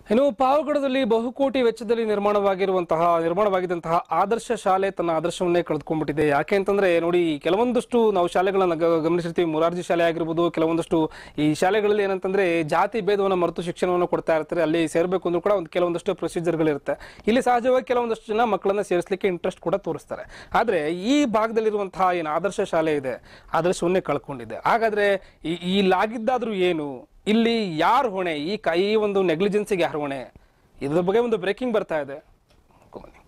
ಇನ್ನು ಪಾವಗಡದಲ್ಲಿ ಬಹುಕೋಟಿ ವೆಚ್ಚದಲ್ಲಿ ನಿರ್ಮಾಣವಾಗಿರುವಂತಹ ನಿರ್ಮಾಣವಾಗಿದ್ದಂತಹ ಆದರ್ಶ ಶಾಲೆ ತನ್ನ ಆದರ್ಶವನ್ನೇ ಕಳೆದುಕೊಂಡ್ಬಿಟ್ಟಿದೆ ಯಾಕೆ ಅಂತಂದ್ರೆ ನೋಡಿ ಕೆಲವೊಂದಷ್ಟು ನಾವು ಶಾಲೆಗಳನ್ನ ಗ- ಗಮನಿಸಿರ್ತೀವಿ ಮುರಾರ್ಜಿ ಶಾಲೆ ಆಗಿರ್ಬೋದು ಕೆಲವೊಂದಷ್ಟು ಈ ಶಾಲೆಗಳಲ್ಲಿ ಏನಂತಂದ್ರೆ ಜಾತಿ ಭೇದವನ್ನು ಮರೆತು ಶಿಕ್ಷಣವನ್ನು ಕೊಡ್ತಾ ಇರ್ತಾರೆ ಅಲ್ಲಿ ಸೇರ್ಬೇಕು ಅಂದ್ರೂ ಕೂಡ ಒಂದು ಕೆಲವೊಂದಷ್ಟು ಪ್ರೊಸೀಜರ್ಗಳಿರುತ್ತೆ ಇಲ್ಲಿ ಸಹಜವಾಗಿ ಕೆಲವೊಂದಷ್ಟು ಜನ ಮಕ್ಕಳನ್ನ ಸೇರಿಸಲಿಕ್ಕೆ ಇಂಟ್ರೆಸ್ಟ್ ಕೂಡ ತೋರಿಸ್ತಾರೆ ಆದ್ರೆ ಈ ಭಾಗದಲ್ಲಿರುವಂತಹ ಏನು ಆದರ್ಶ ಶಾಲೆ ಇದೆ ಆದರ್ಶವನ್ನೇ ಕಳ್ಕೊಂಡಿದೆ ಹಾಗಾದ್ರೆ ಈ- ಇಲ್ಲಾಗಿದ್ದಾದ್ರೂ ಏನು ಇಲ್ಲಿ ಯಾರು ಹೊಣೆ ಈ ಕ- ಈ ಒಂದು ನೆಗ್ಲಿಜೆನ್ಸಿಗೆ ಯಾರು ಹೊಣೆ ಇದ್ರ ಬಗ್ಗೆ ಒಂದು ಬ್ರೇಕಿಂಗ್ ಬರ್ತಾ ಇದೆ ಬನ್ನಿ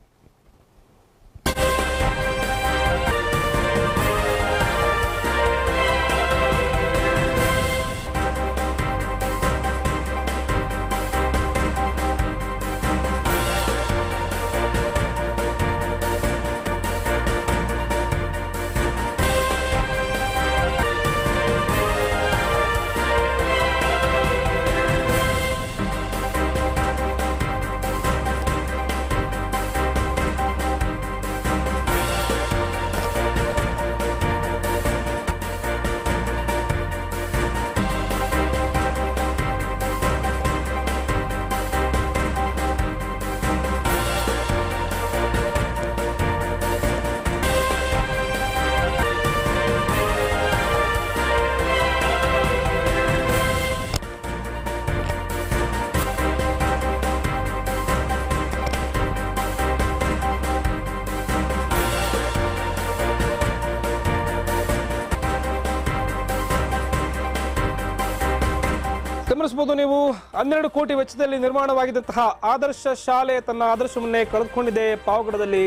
ಗಮನಿಸಬಹುದು ನೀವು ಹನ್ನೆರಡು ಕೋಟಿ ವೆಚ್ಚದಲ್ಲಿ ನಿರ್ಮಾಣವಾಗಿದ್ದಂತಹ ಆದರ್ಶ ಶಾಲೆ ತನ್ನ ಆದರ್ಶವನ್ನೇ ಕಳೆದುಕೊಂಡಿದೆ ಪಾವಗಡದಲ್ಲಿ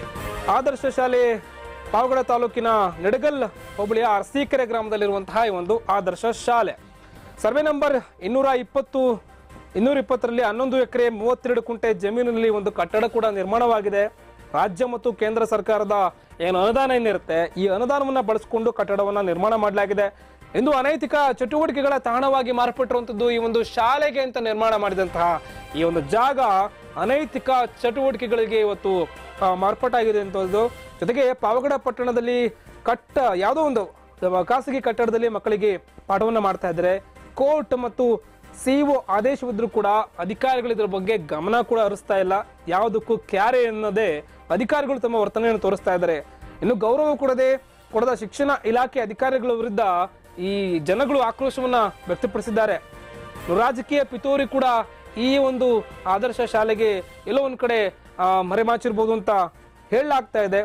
ಆದರ್ಶ ಶಾಲೆ ಪಾವಗಡ ತಾಲೂಕಿನ ನಿಡಗಲ್ ಹೋಬಳಿಯ ಅರಸೀಕೆರೆ ಗ್ರಾಮದಲ್ಲಿರುವಂತಹ ಈ ಒಂದು ಆದರ್ಶ ಶಾಲೆ ಸರ್ವೆ ನಂಬರ್ ಇನ್ನೂರ ಇಪ್ಪತ್ತು ಇನ್ನೂರ ಇಪ್ಪತ್ತರಲ್ಲಿ ಹನ್ನೊಂದು ಎಕರೆ ಮೂವತ್ತೆರಡು ಕುಂಟೆ ಜಮೀನಿನಲ್ಲಿ ಒಂದು ಕಟ್ಟಡ ಕೂಡ ನಿರ್ಮಾಣವಾಗಿದೆ ರಾಜ್ಯ ಮತ್ತು ಕೇಂದ್ರ ಸರ್ಕಾರದ ಏನು ಅನುದಾನ ಏನಿರುತ್ತೆ ಈ ಅನುದಾನವನ್ನ ಬಳಸಿಕೊಂಡು ಕಟ್ಟಡವನ್ನ ನಿರ್ಮಾಣ ಮಾಡಲಾಗಿದೆ ಇಂದು ಅನೈತಿಕ ಚಟುವಟಿಕೆಗಳ ತಾಣವಾಗಿ ಮಾರ್ಪಟ್ಟಿರುವಂತದ್ದು ಈ ಒಂದು ಶಾಲೆಗೆ ಅಂತ ನಿರ್ಮಾಣ ಮಾಡಿದಂತಹ ಈ ಒಂದು ಜಾಗ ಅನೈತಿಕ ಚಟುವಟಿಕೆಗಳಿಗೆ ಇವತ್ತು ಆ, ಮಾರ್ಪಾಟಾಗಿದೆ ಅಂತದ್ದು ಜೊತೆಗೆ ಪಾವಗಡ ಪಟ್ಟಣದಲ್ಲಿ ಕಟ್ಟ ಯಾವುದೋ ಒಂದು ಖಾಸಗಿ ಕಟ್ಟಡದಲ್ಲಿ ಮಕ್ಕಳಿಗೆ ಪಾಠವನ್ನ ಮಾಡ್ತಾ ಇದ್ದಾರೆ ಕೋರ್ಟ್ ಮತ್ತು ಸಿಇಒ ಆದೇಶವಿದ್ರೂ ಕೂಡ ಅಧಿಕಾರಿಗಳು ಇದ್ರ ಬಗ್ಗೆ ಗಮನ ಕೂಡ ಹರಿಸ್ತಾ ಇಲ್ಲ ಯಾವುದಕ್ಕೂ ಕ್ಯಾರೆ ಎನ್ನದೇ ಅಧಿಕಾರಿಗಳು ತಮ್ಮ ವರ್ತನೆಯನ್ನು ತೋರಿಸ್ತಾ ಇದ್ದಾರೆ ಇನ್ನು ಗೌರವ ಕೊಡದೆ ಕೊಡದ ಶಿಕ್ಷಣ ಇಲಾಖೆ ಅಧಿಕಾರಿಗಳ ವಿರುದ್ಧ ಈ ಜನಗಳು ಆಕ್ರೋಶವನ್ನ ವ್ಯಕ್ತಪಡಿಸಿದ್ದಾರೆ ಇನ್ನು ರಾಜಕೀಯ ಪಿತೂರಿ ಕೂಡ ಈ ಒಂದು ಆದರ್ಶ ಶಾಲೆಗೆ ಎಲ್ಲೋ ಒಂದ್ ಕಡೆ ಆ, ಮರೆಮಾಚಿರ್ಬೋದು ಅಂತ ಹೇಳಲಾಗ್ತಾ ಇದೆ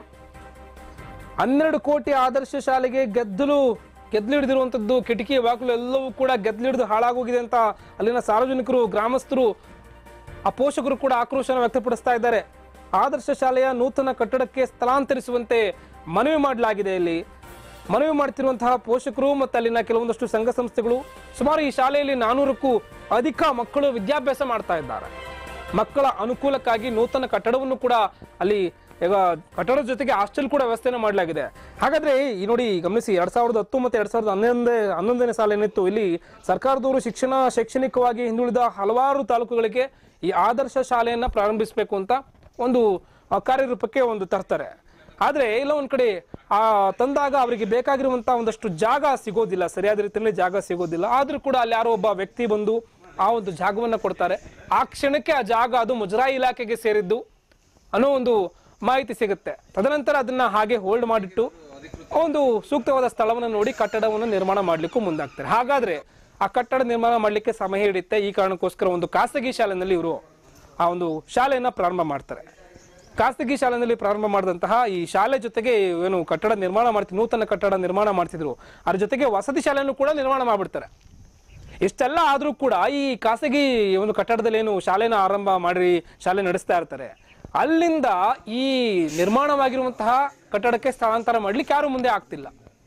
ಹನ್ನೆರಡು ಕೋಟಿ ಆದರ್ಶ ಶಾಲೆಗೆ ಗೆದ್ದಲು ಗೆದ್ದಲಿಡಿದಿರುವಂತದ್ದು ಕಿಟಕಿ ಬಾಗಿಲು ಎಲ್ಲವೂ ಕೂಡ ಗೆದ್ದಲಿಡಿದು ಹಾಳಾಗೋಗಿದೆ ಅಂತ ಅಲ್ಲಿನ ಸಾರ್ವಜನಿಕರು ಗ್ರಾಮಸ್ಥರು ಆ ಪೋಷಕರು ಕೂಡ ಆಕ್ರೋಶನ ವ್ಯಕ್ತಪಡಿಸ್ತಾ ಇದ್ದಾರೆ ಆದರ್ಶ ಶಾಲೆಯ ನೂತನ ಕಟ್ಟಡಕ್ಕೆ ಸ್ಥಳಾಂತರಿಸುವಂತೆ ಮನವಿ ಮಾಡಲಾಗಿದೆ ಇಲ್ಲಿ ಮನವಿ ಮಾಡ್ತಿರುವಂತಹ ಪೋಷಕರು ಮತ್ತು ಅಲ್ಲಿನ ಕೆಲವೊಂದಷ್ಟು ಸಂಘ ಸಂಸ್ಥೆಗಳು ಸುಮಾರು ಈ ಶಾಲೆಯಲ್ಲಿ ನಾನೂರಕ್ಕೂ ಅಧಿಕ ಮಕ್ಕಳು ವಿದ್ಯಾಭ್ಯಾಸ ಮಾಡ್ತಾ ಇದ್ದಾರೆ ಮಕ್ಕಳ ಅನುಕೂಲಕ್ಕಾಗಿ ನೂತನ ಕಟ್ಟಡವನ್ನು ಕೂಡ ಅಲ್ಲಿ ಈಗ ಕಟ್ಟಡದ ಜೊತೆಗೆ ಹಾಸ್ಟೆಲ್ ಕೂಡ ವ್ಯವಸ್ಥೆಯನ್ನು ಮಾಡಲಾಗಿದೆ ಹಾಗಾದ್ರೆ ಈ ನೋಡಿ ಗಮನಿಸಿ ಎರಡ್ ಸಾವಿರದ ಹತ್ತು ಮತ್ತು ಎರಡ್ ಸಾವಿರದ ಹನ್ನೊಂದೇ ಹನ್ನೊಂದನೇ ಸಾಲ ಏನಿತ್ತು ಇಲ್ಲಿ ಸರ್ಕಾರದವರು ಶಿಕ್ಷಣ ಶೈಕ್ಷಣಿಕವಾಗಿ ಹಿಂದುಳಿದ ಹಲವಾರು ತಾಲೂಕುಗಳಿಗೆ ಈ ಆದರ್ಶ ಶಾಲೆಯನ್ನ ಪ್ರಾರಂಭಿಸಬೇಕು ಅಂತ ಒಂದು ಆ, ಕಾರ್ಯರೂಪಕ್ಕೆ ಒಂದು ತರ್ತಾರೆ ಆದ್ರೆ ಇಲ್ಲ ಒಂದ್ ಕಡೆ ಆ ತಂದಾಗ ಅವರಿಗೆ ಬೇಕಾಗಿರುವಂತ ಒಂದಷ್ಟು ಜಾಗ ಸಿಗೋದಿಲ್ಲ ಸರಿಯಾದ ರೀತಿಯಲ್ಲಿ ಜಾಗ ಸಿಗೋದಿಲ್ಲ ಆದ್ರೂ ಕೂಡ ಅಲ್ಲಿ ಯಾರೋ ಒಬ್ಬ ವ್ಯಕ್ತಿ ಬಂದು ಆ ಒಂದು ಜಾಗವನ್ನ ಕೊಡ್ತಾರೆ ಆ ಕ್ಷಣಕ್ಕೆ ಆ ಜಾಗ ಅದು ಮುಜರಾಯಿ ಇಲಾಖೆಗೆ ಸೇರಿದ್ದು ಅನ್ನೋ ಒಂದು ಮಾಹಿತಿ ಸಿಗುತ್ತೆ ತದನಂತರ ಅದನ್ನ ಹಾಗೆ ಹೋಲ್ಡ್ ಮಾಡಿಟ್ಟು ಒಂದು ಸೂಕ್ತವಾದ ಸ್ಥಳವನ್ನು ನೋಡಿ ಕಟ್ಟಡವನ್ನು ನಿರ್ಮಾಣ ಮಾಡ್ಲಿಕ್ಕೂ ಮುಂದಾಗ್ತಾರೆ ಹಾಗಾದ್ರೆ ಆ ಕಟ್ಟಡ ನಿರ್ಮಾಣ ಮಾಡ್ಲಿಕ್ಕೆ ಸಮಯ ಹಿಡಿಯುತ್ತೆ ಈ ಕಾರಣಕ್ಕೋಸ್ಕರ ಒಂದು ಖಾಸಗಿ ಶಾಲೆನಲ್ಲಿ ಇವರು ಆ ಒಂದು ಶಾಲೆಯನ್ನ ಪ್ರಾರಂಭ ಮಾಡ್ತಾರೆ ಖಾಸಗಿ ಶಾಲೆಯಲ್ಲಿ ಪ್ರಾರಂಭ ಮಾಡಿದಂತಹ ಈ ಶಾಲೆ ಜೊತೆಗೆ ಏನು ಕಟ್ಟಡ ನಿರ್ಮಾಣ ಮಾಡ್ತಿ ನೂತನ ಕಟ್ಟಡ ನಿರ್ಮಾಣ ಮಾಡ್ತಿದ್ರು ಅದ್ರ ಜೊತೆಗೆ ವಸತಿ ಶಾಲೆಯನ್ನು ಕೂಡ ನಿರ್ಮಾಣ ಮಾಡ್ಬಿಡ್ತಾರೆ ಇಷ್ಟೆಲ್ಲ ಆದ್ರೂ ಕೂಡ ಈ ಖಾಸಗಿ ಒಂದು ಕಟ್ಟಡದಲ್ಲಿ ಏನು ಶಾಲೆನ ಆರಂಭ ಮಾಡಿ ಶಾಲೆ ನಡೆಸ್ತಾ ಇರ್ತಾರೆ ಅಲ್ಲಿಂದ ಈ ನಿರ್ಮಾಣವಾಗಿರುವಂತಹ ಕಟ್ಟಡಕ್ಕೆ ಸ್ಥಳಾಂತರ ಮಾಡ್ಲಿಕ್ಕೆ ಯಾರು ಮುಂದೆ ಆಗ್ತಿಲ್ಲ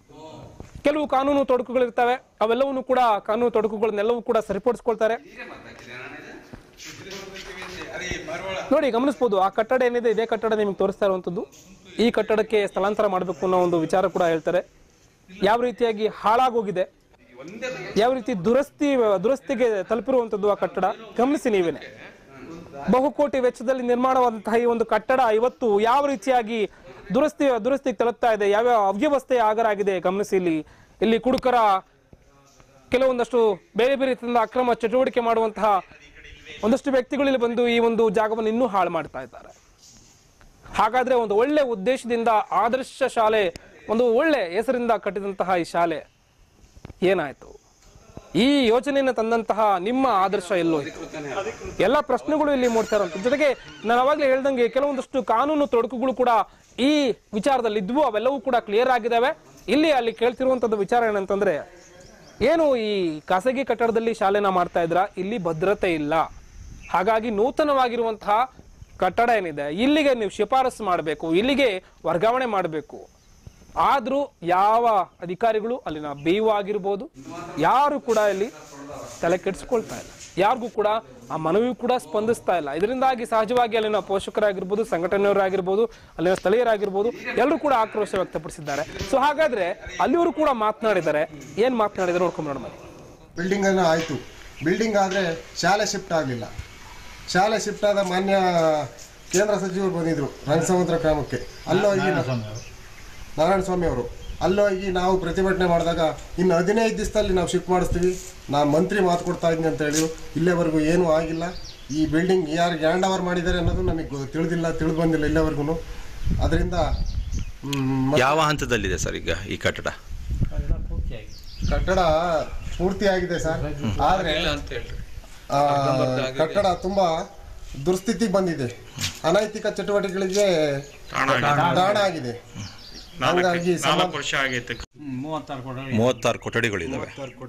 ಕೆಲವು ಕಾನೂನು ತೊಡಕುಗಳಿರ್ತವೆ ಅವೆಲ್ಲವನ್ನು ಕೂಡ ಕಾನೂನು ತೊಡಕುಗಳನ್ನೆಲ್ಲವೂ ಕೂಡ ಸರಿಪಡಿಸ್ಕೊಳ್ತಾರೆ ನೋಡಿ ಗಮನಿಸಬಹುದು ಆ ಕಟ್ಟಡ ಏನಿದೆ ಇದೇ ಕಟ್ಟಡ ನಿಮಗೆ ತೋರಿಸ್ತಾ ಇರುವಂತದ್ದು ಈ ಕಟ್ಟಡಕ್ಕೆ ಸ್ಥಳಾಂತರ ಮಾಡಬೇಕು ಅನ್ನೋ ಒಂದು ವಿಚಾರ ಕೂಡ ಹೇಳ್ತಾರೆ ಯಾವ ರೀತಿಯಾಗಿ ಹಾಳಾಗೋಗಿದೆ ಯಾವ ರೀತಿ ದುರಸ್ತಿ ದುರಸ್ತಿಗೆ ತಲುಪಿರುವಂತದ್ದು ಆ ಕಟ್ಟಡ ಗಮನಿಸಿ ನೀವೇನೆ ಬಹುಕೋಟಿ ವೆಚ್ಚದಲ್ಲಿ ನಿರ್ಮಾಣವಾದಂತಹ ಈ ಒಂದು ಕಟ್ಟಡ ಇವತ್ತು ಯಾವ ರೀತಿಯಾಗಿ ದುರಸ್ತಿ ದುರಸ್ತಿಗೆ ತಲುಪ್ತಾ ಇದೆ ಯಾವ್ಯಾವ ಅವ್ಯವಸ್ಥೆ ಆಗರಾಗಿದೆ ಗಮನಿಸಿ ಇಲ್ಲಿ ಇಲ್ಲಿ ಕುಡುಕರ ಕೆಲವೊಂದಷ್ಟು ಬೇರೆ ಬೇರೆ ರೀತಿಯಿಂದ ಅಕ್ರಮ ಚಟುವಟಿಕೆ ಮಾಡುವಂತಹ ಒಂದಷ್ಟು ವ್ಯಕ್ತಿಗಳು ಇಲ್ಲಿ ಬಂದು ಈ ಒಂದು ಜಾಗವನ್ನು ಇನ್ನೂ ಹಾಳು ಮಾಡ್ತಾ ಇದ್ದಾರೆ ಹಾಗಾದ್ರೆ ಒಂದು ಒಳ್ಳೆ ಉದ್ದೇಶದಿಂದ ಆದರ್ಶ ಶಾಲೆ ಒಂದು ಒಳ್ಳೆ ಹೆಸರಿಂದ ಕಟ್ಟಿದಂತಹ ಈ ಶಾಲೆ ಏನಾಯ್ತು ಈ ಯೋಜನೆಯನ್ನು ತಂದಂತಹ ನಿಮ್ಮ ಆದರ್ಶ ಎಲ್ಲೋ ಇತ್ತು ಎಲ್ಲ ಪ್ರಶ್ನೆಗಳು ಇಲ್ಲಿ ಮೂಡ್ತಾ ಇರುವಂತ ಜೊತೆಗೆ ನಾನು ಅವಾಗಲೇ ಹೇಳ್ದಂಗೆ ಕೆಲವೊಂದಷ್ಟು ಕಾನೂನು ತೊಡಕುಗಳು ಕೂಡ ಈ ವಿಚಾರದಲ್ಲಿ ಇದ್ವು ಅವೆಲ್ಲವೂ ಕೂಡ ಕ್ಲಿಯರ್ ಆಗಿದ್ದಾವೆ ಇಲ್ಲಿ ಅಲ್ಲಿ ಕೇಳ್ತಿರುವಂತದ್ದು ವಿಚಾರ ಏನಂತಂದ್ರೆ ಏನು ಈ ಖಾಸಗಿ ಕಟ್ಟಡದಲ್ಲಿ ಶಾಲೆನ ಮಾಡ್ತಾ ಇದ್ರ ಇಲ್ಲಿ ಭದ್ರತೆ ಇಲ್ಲ ಹಾಗಾಗಿ ನೂತನವಾಗಿರುವಂತಹ ಕಟ್ಟಡ ಏನಿದೆ ಇಲ್ಲಿಗೆ ನೀವು ಶಿಫಾರಸು ಮಾಡಬೇಕು ಇಲ್ಲಿಗೆ ವರ್ಗಾವಣೆ ಮಾಡಬೇಕು ಆದ್ರೂ ಯಾವ ಅಧಿಕಾರಿಗಳು ಅಲ್ಲಿನ ಬಿ ಆಗಿರ್ಬೋದು ಯಾರು ಕೂಡ ಇಲ್ಲಿ ತಲೆ ಕೆಡಿಸ್ಕೊಳ್ತಾ ಇಲ್ಲ ಯಾರಿಗೂ ಕೂಡ ಆ ಮನವಿ ಕೂಡ ಸ್ಪಂದಿಸ್ತಾ ಇಲ್ಲ ಇದರಿಂದಾಗಿ ಸಹಜವಾಗಿ ಅಲ್ಲಿನ ಪೋಷಕರಾಗಿರ್ಬೋದು ಸಂಘಟನೆಯವರಾಗಿರ್ಬೋದು ಅಲ್ಲಿನ ಸ್ಥಳೀಯರಾಗಿರ್ಬೋದು ಎಲ್ಲರೂ ಕೂಡ ಆಕ್ರೋಶ ವ್ಯಕ್ತಪಡಿಸಿದ್ದಾರೆ ಸೊ ಹಾಗಾದ್ರೆ ಅಲ್ಲಿಯವರು ಕೂಡ ಮಾತನಾಡಿದ್ದಾರೆ ಏನ್ ಮಾತನಾಡಿದ್ದಾರೆ ನೋಡ್ಕೊಂಡ್ ಬನ್ನಿ ಬಿಲ್ಡಿಂಗ್ ಅನ್ನ ಆಯಿತು ಬಿಲ್ಡಿಂಗ್ ಆದರೆ ಶಾಲೆ ಶಿಫ್ಟ್ ಆಗಲಿಲ್ಲ ಶಾಲೆ ಶಿಫ್ಟ್ ಆದ ಮಾನ್ಯ ಕೇಂದ್ರ ಸಚಿವರು ಬಂದಿದ್ರು ರಂಗಸಮುದ್ರ ಗ್ರಾಮಕ್ಕೆ ಅಲ್ಲೋಗಿ ನಾರಾಯಣ ಸ್ವಾಮಿ ಅವರು ಅಲ್ಲೋಗಿ ನಾವು ಪ್ರತಿಭಟನೆ ಮಾಡಿದಾಗ ಇನ್ನು ಹದಿನೈದು ದಿವಸದಲ್ಲಿ ನಾವು ಶಿಫ್ಟ್ ಮಾಡಿಸ್ತೀವಿ ನಾನು ಮಂತ್ರಿ ಮಾತು ಕೊಡ್ತಾ ಇದ್ದೀನಿ ಅಂತ ಹೇಳಿದ್ರು ಇಲ್ಲಿವರೆಗೂ ಏನೂ ಆಗಿಲ್ಲ ಈ ಬಿಲ್ಡಿಂಗ್ ಯಾರು ಹ್ಯಾಂಡ್ ಓವರ್ ಮಾಡಿದ್ದಾರೆ ಅನ್ನೋದು ನಮಗೆ ಗೊ- ತಿಳಿದಿಲ್ಲ ತಿಳಿದು ಬಂದಿಲ್ಲ ಇಲ್ಲಿವರೆಗೂ ಅದರಿಂದ ಮ್, ಯಾವ ಹಂತದಲ್ಲಿದೆ ಸರ್ ಈಗ ಈ ಕಟ್ಟಡ ಕಟ್ಟಡ ಪೂರ್ತಿಯಾಗಿದೆ ಸರ್ ಆದರೆ ಆ, ಕಟ್ಟಡ ತುಂಬಾ ದುರ್ಸ್ಥಿತಿಗೆ ಬಂದಿದೆ ಅನೈತಿಕ ಚಟುವಟಿಕೆಗಳಿಗೆ ತಾಣ ಆಗಿದೆ ಹಂಗಾಗಿ ನಾಲ್ಕು ವರ್ಷ ಆಗೈತೆ ಮೂವತ್ತಾರು ಕೊಡ ಮೂವತ್ತಾರು ಕೊಠಡಿಗಳಿದ್ದಾವೆ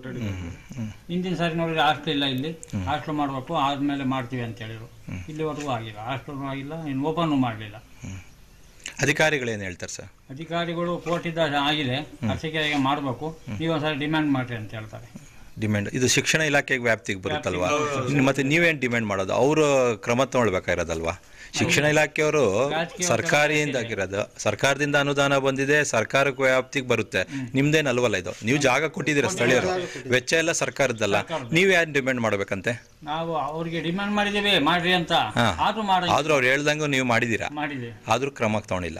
ಹಿಂದಿನ ಸಾರಿ ನೋಡಿದ್ರೆ ಹಾಸ್ಟೆಲ್ ಇಲ್ಲ ಇಲ್ಲಿ ಹಾಸ್ಟೆಲ್ ಮಾಡಬೇಕು ಆದ್ಮೇಲೆ ಮಾಡ್ತೀವಿ ಅಂತ ಹೇಳಿದ್ರು ಇಲ್ಲಿವರೆಗೂ ಆಗಿಲ್ಲ ಹಾಸ್ಟೆಲ್ ಆಗಿಲ್ಲ ಇನ್ನು ಓಪನ್ ಮಾಡಲಿಲ್ಲ ಅಧಿಕಾರಿಗಳೇನು ಹೇಳ್ತಾರೆ ಸರ್ ಅಧಿಕಾರಿಗಳು ಕೋರ್ಟ್ ಇದ್ದ ಆಗಿದೆ ಅರ್ಸಿಕೆಗೆ ಮಾಡಬೇಕು ನೀವು ಒಂದ್ಸರಿ ಡಿಮ್ಯಾಂಡ್ ಮಾಡ್ರಿ ಅಂತ ಹೇಳ್ತಾರೆ ಡಿಮ್ಯಾಂಡ್ ಇದು ಶಿಕ್ಷಣ ಇಲಾಖೆಗೆ ವ್ಯಾಪ್ತಿಗೆ ಬರುತ್ತಲ್ವಾ ಇನ್ನು ಮತ್ತೆ ನೀವೇನು ಡಿಮ್ಯಾಂಡ್ ಮಾಡೋದು ಅವರು ಕ್ರಮ ತಗೊಳ್ಬೇಕಾಗಿರೋದಲ್ವಾ ಶಿಕ್ಷಣ ಇಲಾಖೆಯವರು ಸರ್ಕಾರಿಯಿಂದ ಆಗಿರೋದು ಸರ್ಕಾರದಿಂದ ಅನುದಾನ ಬಂದಿದೆ ಸರ್ಕಾರಕ್ಕೆ ವ್ಯಾಪ್ತಿಗೆ ಬರುತ್ತೆ ನಿಮ್ದೇನು ಅಲ್ವಲ್ಲ ಇದು ನೀವು ಜಾಗ ಕೊಟ್ಟಿದ್ದೀರಾ ಸ್ಥಳೀಯರು ವೆಚ್ಚ ಎಲ್ಲ ಸರ್ಕಾರದ್ದಲ್ಲ ನೀವು ಯಾರು ಡಿಮ್ಯಾಂಡ್ ಮಾಡ್ಬೇಕಂತೆ ನಾವು ಅವ್ರಿಗೆ ಡಿಮ್ಯಾಂಡ್ ಮಾಡಿದ್ದೇವೆ ಮಾಡ್ರಿ ಅಂತ ಹಾ. ಆದ್ರೂ ಮಾಡ ಆದ್ರೂ ಅವ್ರು ಹೇಳ್ದಂಗೂ ನೀವು ಮಾಡಿದ್ದೀರಾ ಮಾಡಿದೆ ಆದ್ರೂ ಕ್ರಮ ತಗೊಂಡಿಲ್ಲ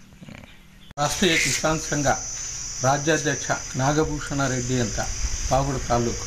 ರಾಷ್ಟ್ರೀಯ ಕಿಸಾನ್ ಸಂಘ ರಾಜ್ಯಾಧ್ಯಕ್ಷ ನಾಗಭೂಷಣ ರೆಡ್ಡಿ ಅಂತ ಪಾವಗಡ ತಾಲೂಕು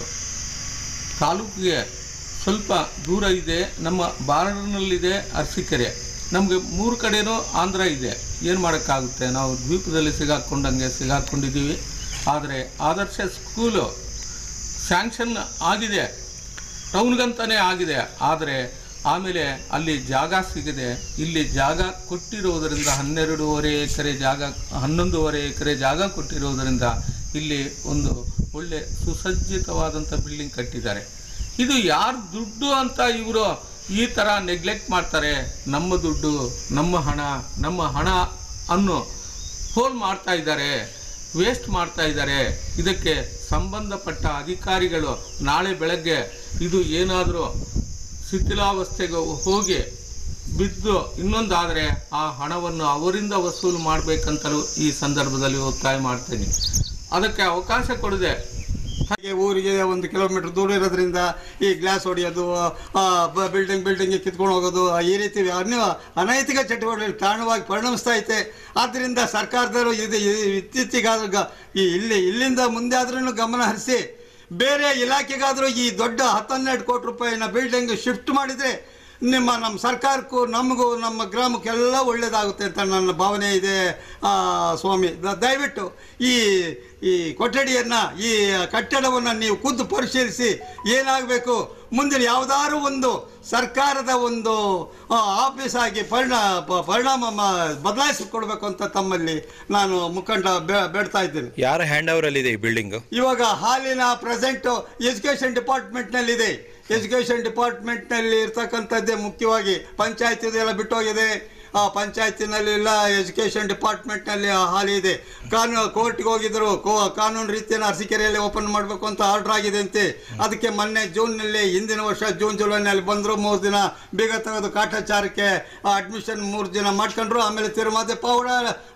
ತಾಲೂಕಿಗೆ ಸ್ವಲ್ಪ ದೂರ ಇದೆ ನಮ್ಮ ಬಾರ್ಡರ್ನಲ್ಲಿದೆ ಅರಸೀಕೆರೆ ನಮಗೆ ಮೂರು ಕಡೆನೂ ಆಂಧ್ರ ಇದೆ ಏನು ಮಾಡೋಕ್ಕಾಗುತ್ತೆ ನಾವು ದ್ವೀಪದಲ್ಲಿ ಸಿಗಾಕೊಂಡಂಗೆ ಸಿಗಾಕೊಂಡಿದ್ದೀವಿ ಆದರೆ ಆದರ್ಶ ಸ್ಕೂಲು ಸ್ಯಾಂಕ್ಷನ್ ಆಗಿದೆ ಟೌನ್ಗಂತಾನೆ ಆಗಿದೆ ಆದರೆ ಆಮೇಲೆ ಅಲ್ಲಿ ಜಾಗ ಸಿಗದೆ ಇಲ್ಲಿ ಜಾಗ ಕೊಟ್ಟಿರೋದರಿಂದ ಹನ್ನೆರಡೂವರೆ ಎಕರೆ ಜಾಗ ಹನ್ನೊಂದೂವರೆ ಎಕರೆ ಜಾಗ ಕೊಟ್ಟಿರೋದರಿಂದ ಇಲ್ಲಿ ಒಂದು ಒಳ್ಳೆ ಸುಸಜ್ಜಿತವಾದಂಥ ಬಿಲ್ಡಿಂಗ್ ಕಟ್ಟಿದ್ದಾರೆ ಇದು ಯಾರು ದುಡ್ಡು ಅಂತ ಇವರು ಈ ಥರ ನೆಗ್ಲೆಕ್ಟ್ ಮಾಡ್ತಾರೆ ನಮ್ಮ ದುಡ್ಡು ನಮ್ಮ ಹಣ ನಮ್ಮ ಹಣ ಅನ್ನು ಹೋಲ್ ಮಾಡ್ತಾ ಇದ್ದಾರೆ ವೇಸ್ಟ್ ಮಾಡ್ತಾ ಇದ್ದಾರೆ ಇದಕ್ಕೆ ಸಂಬಂಧಪಟ್ಟ ಅಧಿಕಾರಿಗಳು ನಾಳೆ ಬೆಳಗ್ಗೆ ಇದು ಏನಾದರೂ ಶಿಥಿಲಾವಸ್ಥೆಗೆ ಹೋಗಿ ಬಿದ್ದು ಇನ್ನೊಂದಾದರೆ ಆ ಹಣವನ್ನು ಅವರಿಂದ ವಸೂಲು ಮಾಡಬೇಕಂತಲೂ ಈ ಸಂದರ್ಭದಲ್ಲಿ ಒತ್ತಾಯ ಮಾಡ್ತೀನಿ ಅದಕ್ಕೆ ಅವಕಾಶ ಕೊಡದೆ ಹಾಗೆ ಊರಿಗೆ ಒಂದು ಕಿಲೋಮೀಟರ್ ದೂರ ಇರೋದ್ರಿಂದ ಈ ಗ್ಲಾಸ್ ಹೊಡೆಯೋದು ಬಿಲ್ಡಿಂಗ್ ಬಿಲ್ಡಿಂಗ್ ಕಿತ್ಕೊಂಡು ಹೋಗೋದು ಈ ರೀತಿ ಅನ್ಯ ಅನೈತಿಕ ಚಟುವಟಿಕೆಗಳು ಕಾರಣವಾಗಿ ಪರಿಣಮಿಸ್ತಾ ಐತೆ ಆದ್ದರಿಂದ ಸರ್ಕಾರದವರು ಇದು ಇದು ಇತ್ತೀಚೆಗಾದ ಈ ಇಲ್ಲಿ ಇಲ್ಲಿಂದ ಮುಂದೆ ಆದ್ರೂ ಗಮನ ಹರಿಸಿ ಬೇರೆ ಇಲಾಖೆಗಾದರೂ ಈ ದೊಡ್ಡ ಹತ್ತನ್ನೆರಡು ಕೋಟಿ ರೂಪಾಯಿನ ಬಿಲ್ಡಿಂಗ್ ಶಿಫ್ಟ್ ಮಾಡಿದರೆ ನಿಮ್ಮ ನಮ್ಮ ಸರ್ಕಾರಕ್ಕೂ ನಮಗೂ ನಮ್ಮ ಗ್ರಾಮಕ್ಕೆಲ್ಲ ಒಳ್ಳೆಯದಾಗುತ್ತೆ ಅಂತ ನನ್ನ ಭಾವನೆ ಇದೆ ಆ, ಸ್ವಾಮಿ ದ- ದಯವಿಟ್ಟು ಈ ಈ ಕೊಠಡಿಯನ್ನು ಈ ಕಟ್ಟಡವನ್ನು ನೀವು ಖುದ್ದು ಪರಿಶೀಲಿಸಿ ಏನಾಗಬೇಕು ಮುಂದಿನ ಯಾವುದಾದ್ರು ಒಂದು ಸರ್ಕಾರದ ಒಂದು ಆ, ಆಫೀಸ್ ಆಗಿ ಪರಿಣಾ ಪ- ಪರಿಣಾಮ ಬದಲಾಯಿಸಿಕೊಡ್ಬೇಕು ಅಂತ ತಮ್ಮಲ್ಲಿ ನಾನು ಮುಖಂಡ ಬೇ- ಬೇಡ್ತಾ ಇದ್ದೇನೆ ಯಾರ ಹ್ಯಾಂಡ್ ಓವರಲ್ಲಿದೆ ಈ ಬಿಲ್ಡಿಂಗು ಇವಾಗ ಹಾಲಿನ ಪ್ರೆಸೆಂಟ್ ಎಜುಕೇಶನ್ ಡಿಪಾರ್ಟ್ಮೆಂಟ್ನಲ್ಲಿದೆ ಎಜುಕೇಶನ್ ಡಿಪಾರ್ಟ್ಮೆಂಟ್ನಲ್ಲಿ ಇರ್ತಕ್ಕಂಥದ್ದೇ ಮುಖ್ಯವಾಗಿ ಪಂಚಾಯತಿದು ಎಲ್ಲ ಬಿಟ್ಟೋಗಿದೆ ಆ ಪಂಚಾಯತಿನಲ್ಲಿ ಇಲ್ಲ ಎಜುಕೇಷನ್ ಡಿಪಾರ್ಟ್ಮೆಂಟ್ನಲ್ಲಿ ಆ ಹಾಲಿ ಇದೆ ಕಾನೂನು ಕೋರ್ಟ್ಗೆ ಹೋಗಿದ್ರು ಕೋ ಕಾನೂನು ರೀತಿಯನ್ನು ಅರಸೀಕೆರೆಯಲ್ಲಿ ಓಪನ್ ಮಾಡಬೇಕು ಅಂತ ಆರ್ಡರ್ ಆಗಿದೆ ಅಂತೆ ಅದಕ್ಕೆ ಮೊನ್ನೆ ಜೂನ್ನಲ್ಲಿ ಹಿಂದಿನ ವರ್ಷ ಜೂನ್ ಜುಲೈನಲ್ಲಿ ಬಂದರು ಮೂರು ದಿನ ಬೀಗ ತೆಗೆದು ಕಾಟಾಚಾರಕ್ಕೆ ಅಡ್ಮಿಷನ್ ಮೂರು ದಿನ ಮಾಡ್ಕೊಂಡ್ರು ಆಮೇಲೆ ತಿರುಮದೆ ಪೌಡ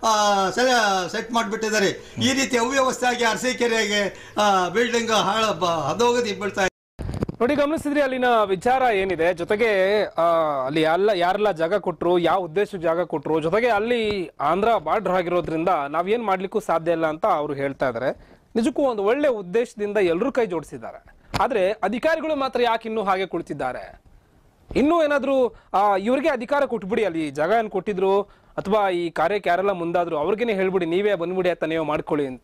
ಸೆಟ್ ಮಾಡಿಬಿಟ್ಟಿದ್ದಾರೆ ಈ ರೀತಿ ಅವ್ಯವಸ್ಥೆ ಆಗಿ ಅರಸೀಕೆರೆಗೆ ಬಿಲ್ಡಿಂಗ್ ಹಾಳ ಬ- ಹದೋಗದಿ ಬೀಳ್ತಾ ಇದೆ. ನೋಡಿ ಗಮನಿಸಿದ್ರಿ ಅಲ್ಲಿನ ವಿಚಾರ ಏನಿದೆ ಜೊತೆಗೆ ಆ, ಅಲ್ಲಿ ಎಲ್ಲ ಯಾರೆಲ್ಲ ಜಾಗ ಕೊಟ್ರು ಯಾವ ಉದ್ದೇಶ ಜಾಗ ಕೊಟ್ರು ಜೊತೆಗೆ ಅಲ್ಲಿ ಆಂಧ್ರ ಬಾರ್ಡರ್ ಆಗಿರೋದ್ರಿಂದ ನಾವೇನ್ ಮಾಡ್ಲಿಕ್ಕೂ ಸಾಧ್ಯ ಇಲ್ಲ ಅಂತ ಅವರು ಹೇಳ್ತಾ ಇದ್ದಾರೆ ನಿಜಕ್ಕೂ ಒಂದು ಒಳ್ಳೆ ಉದ್ದೇಶದಿಂದ ಎಲ್ಲರೂ ಕೈ ಜೋಡಿಸಿದ್ದಾರೆ ಆದ್ರೆ ಅಧಿಕಾರಿಗಳು ಮಾತ್ರ ಯಾಕೆ ಇನ್ನೂ ಹಾಗೆ ಕುಳಿತಿದ್ದಾರೆ ಇನ್ನೂ ಏನಾದರೂ ಇವ್ರಿಗೆ ಅಧಿಕಾರ ಕೊಟ್ಬಿಡಿ ಅಲ್ಲಿ ಜಾಗ ಏನು ಕೊಟ್ಟಿದ್ರು ಅಥವಾ ಈ ಕಾರ್ಯಕ್ಕೆ ಯಾರೆಲ್ಲ ಮುಂದಾದ್ರು ಅವ್ರಿಗೇನೆ ಹೇಳ್ಬಿಡಿ ನೀವೇ ಬಂದ್ಬಿಡಿ ಅಂತ ನೀವು ಮಾಡ್ಕೊಳ್ಳಿ ಅಂತ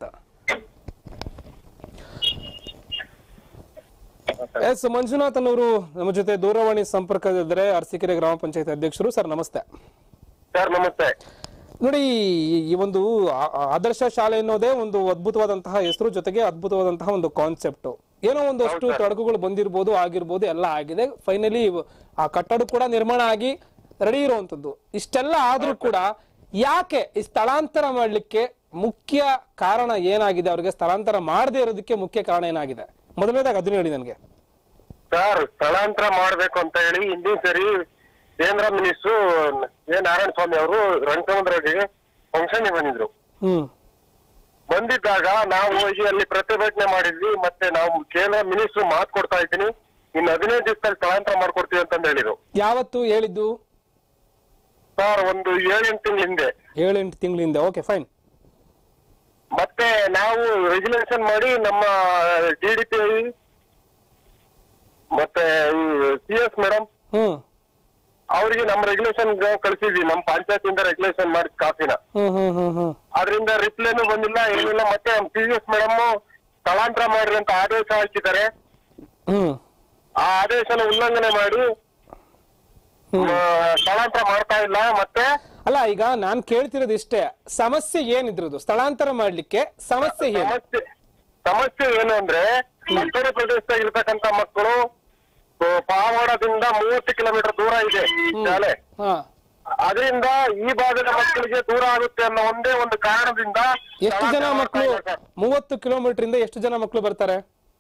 ಎಸ್ ಮಂಜುನಾಥನ್ ಅವರು ನಮ್ಮ ಜೊತೆ ದೂರವಾಣಿ ಸಂಪರ್ಕದಿದ್ದಾರೆ ಅರಸೀಕೆರೆ ಗ್ರಾಮ ಪಂಚಾಯತ್ ಅಧ್ಯಕ್ಷರು ಸರ್ ನಮಸ್ತೆ ಸರ್ ನಮಸ್ತೆ ನೋಡಿ ಈ- ಈ ಒಂದು ಆ- ಆ- ಆದರ್ಶ ಶಾಲೆ ಅನ್ನೋದೇ ಒಂದು ಅದ್ಭುತವಾದಂತಹ ಹೆಸರು ಜೊತೆಗೆ ಅದ್ಭುತವಾದಂತಹ ಒಂದು ಕಾನ್ಸೆಪ್ಟ್ ಏನೋ ಒಂದಷ್ಟು ತೊಡಕುಗಳು ಬಂದಿರ್ಬೋದು ಆಗಿರ್ಬೋದು ಎಲ್ಲ ಆಗಿದೆ ಫೈನಲಿ ಆ ಕಟ್ಟಡ ಕೂಡ ನಿರ್ಮಾಣ ಆಗಿ ರೆಡಿ ಇರುವಂತದ್ದು ಇಷ್ಟೆಲ್ಲ ಆದ್ರೂ ಕೂಡ ಯಾಕೆ ಈ ಸ್ಥಳಾಂತರ ಮಾಡ್ಲಿಕ್ಕೆ ಮುಖ್ಯ ಕಾರಣ ಏನಾಗಿದೆ ಅವ್ರಿಗೆ ಸ್ಥಳಾಂತರ ಮಾಡದೇ ಇರೋದಕ್ಕೆ ಮುಖ್ಯ ಕಾರಣ ಏನಾಗಿದೆ ಮೊದಲನೇದಾಗಿ ಅದನ್ನ ಹೇಳಿ ನನಗೆ ಸರ್ ಸ್ಥಳಾಂತರ ಮಾಡ್ಬೇಕು ಅಂತ ಹೇಳಿ ಹಿಂದಿನ ಸರಿ ಕೇಂದ್ರ ಮಿನಿಸ್ಟ್ರು ಎ ನಾರಾಯಣ ಸ್ವಾಮಿ ಅವರು ರಣಸಮುದ್ರಗೆ ಫಂಕ್ಷನ್ ಬಂದಿದ್ರು ಹ್ಮ್ ಬಂದಿದ್ದಾಗ ನಾವು ಹೋಗಿ ಅಲ್ಲಿ ಪ್ರತಿಭಟನೆ ಮಾಡಿದ್ವಿ ಮತ್ತೆ ನಾವು ಕೇಂದ್ರ ಮಿನಿಸ್ಟ್ರು ಮಾತು ಕೊಡ್ತಾ ಇದ್ದೀನಿ ಇನ್ನು ಹದಿನೈದು ದಿವಸದಲ್ಲಿ ಸ್ಥಳಾಂತರ ಮಾಡ್ಕೊಡ್ತೀವಿ ಅಂತಂದು ಹೇಳಿದ್ರು ಯಾವತ್ತು ಹೇಳಿದ್ದು ಸರ್ ಒಂದು ಏಳೆಂಟು ತಿಂಗಳ ಹಿಂದೆ ಏಳೆಂಟು ತಿಂಗಳಿಂದ ಓಕೆ ಫೈನ್ ಮತ್ತೆ ನಾವು ರೆಗ್ಯುಲೇಷನ್ ಮಾಡಿ ನಮ್ಮ ಡಿ ಡಿ ಪಿ ಮತ್ತೆ ಸಿ ಎಸ್ ಮೇಡಮ್ ಹ್ಮ್ ಅವರಿಗೆ ನಮ್ಮ ರೆಗ್ಯುಲೇಷನ್ ಕಳಿಸಿದ್ವಿ ನಮ್ಮ ಪಂಚಾಯತ್ ಇಂದ ರೆಗ್ಯುಲೇಷನ್ ಮಾಡಿ ಕಾಫಿನ ಹ್ಮ್ ಹ್ಮ್ ಹ್ಮ್ ಹ್ಮ್ ಅದರಿಂದ ರಿಪ್ಲೈನು ಬಂದಿಲ್ಲ ಏನಿಲ್ಲ ಮತ್ತೆ ನಮ್ಮ ಸಿ ಎಸ್ ಮೇಡಮ್ ಸ್ಥಳಾಂತರ ಮಾಡ್ರಿ ಅಂತ ಆದೇಶ ಹಾಕಿದ್ದಾರೆ ಹ್ಮ್ ಆ ಆದೇಶನ ಉಲ್ಲಂಘನೆ ಮಾಡಿ ಆ, ಸ್ಥಳಾಂತರ ಮಾಡ್ತಾ ಇಲ್ಲ ಮತ್ತೆ ಅಲ್ಲ ಈಗ ನಾನ್ ಕೇಳ್ತಿರೋದು ಇಷ್ಟೇ ಸಮಸ್ಯೆ ಏನಿದ್ರದು ಸ್ಥಳಾಂತರ ಮಾಡ್ಲಿಕ್ಕೆ ಸಮಸ್ಯೆ ಏನು ಸಮಸ್ಯೆ ಸಮಸ್ಯೆ ಏನು ಅಂದ್ರೆ ಕಟ್ಟಡ ಪ್ರದೇಶದಾಗ ಇರ್ತಕ್ಕಂತ ಮಕ್ಕಳು ಆ, ಪಾವಗಡದಿಂದ ಮೂವತ್ತು ಕಿಲೋಮೀಟರ್ ದೂರ ಇದೆ ಶಾಲೆ ಹಾ ಅದರಿಂದ ಈ ಭಾಗದ ಮಕ್ಕಳಿಗೆ ದೂರ ಆಗುತ್ತೆ ಅನ್ನೋ ಒಂದೇ ಒಂದು ಕಾರಣದಿಂದ ಎಷ್ಟು ಜನ ಸ್ಥಳಾಂತರ ಮಕ್ಕಳು ಮಾಡ್ತಾ ಇಲ್ಲ ಸರ್. ಮೂವತ್ತು ಕಿಲೋಮೀಟರ್ ಇಂದ ಎಷ್ಟು ಜನ ಮಕ್ಕಳು ಬರ್ತಾರೆ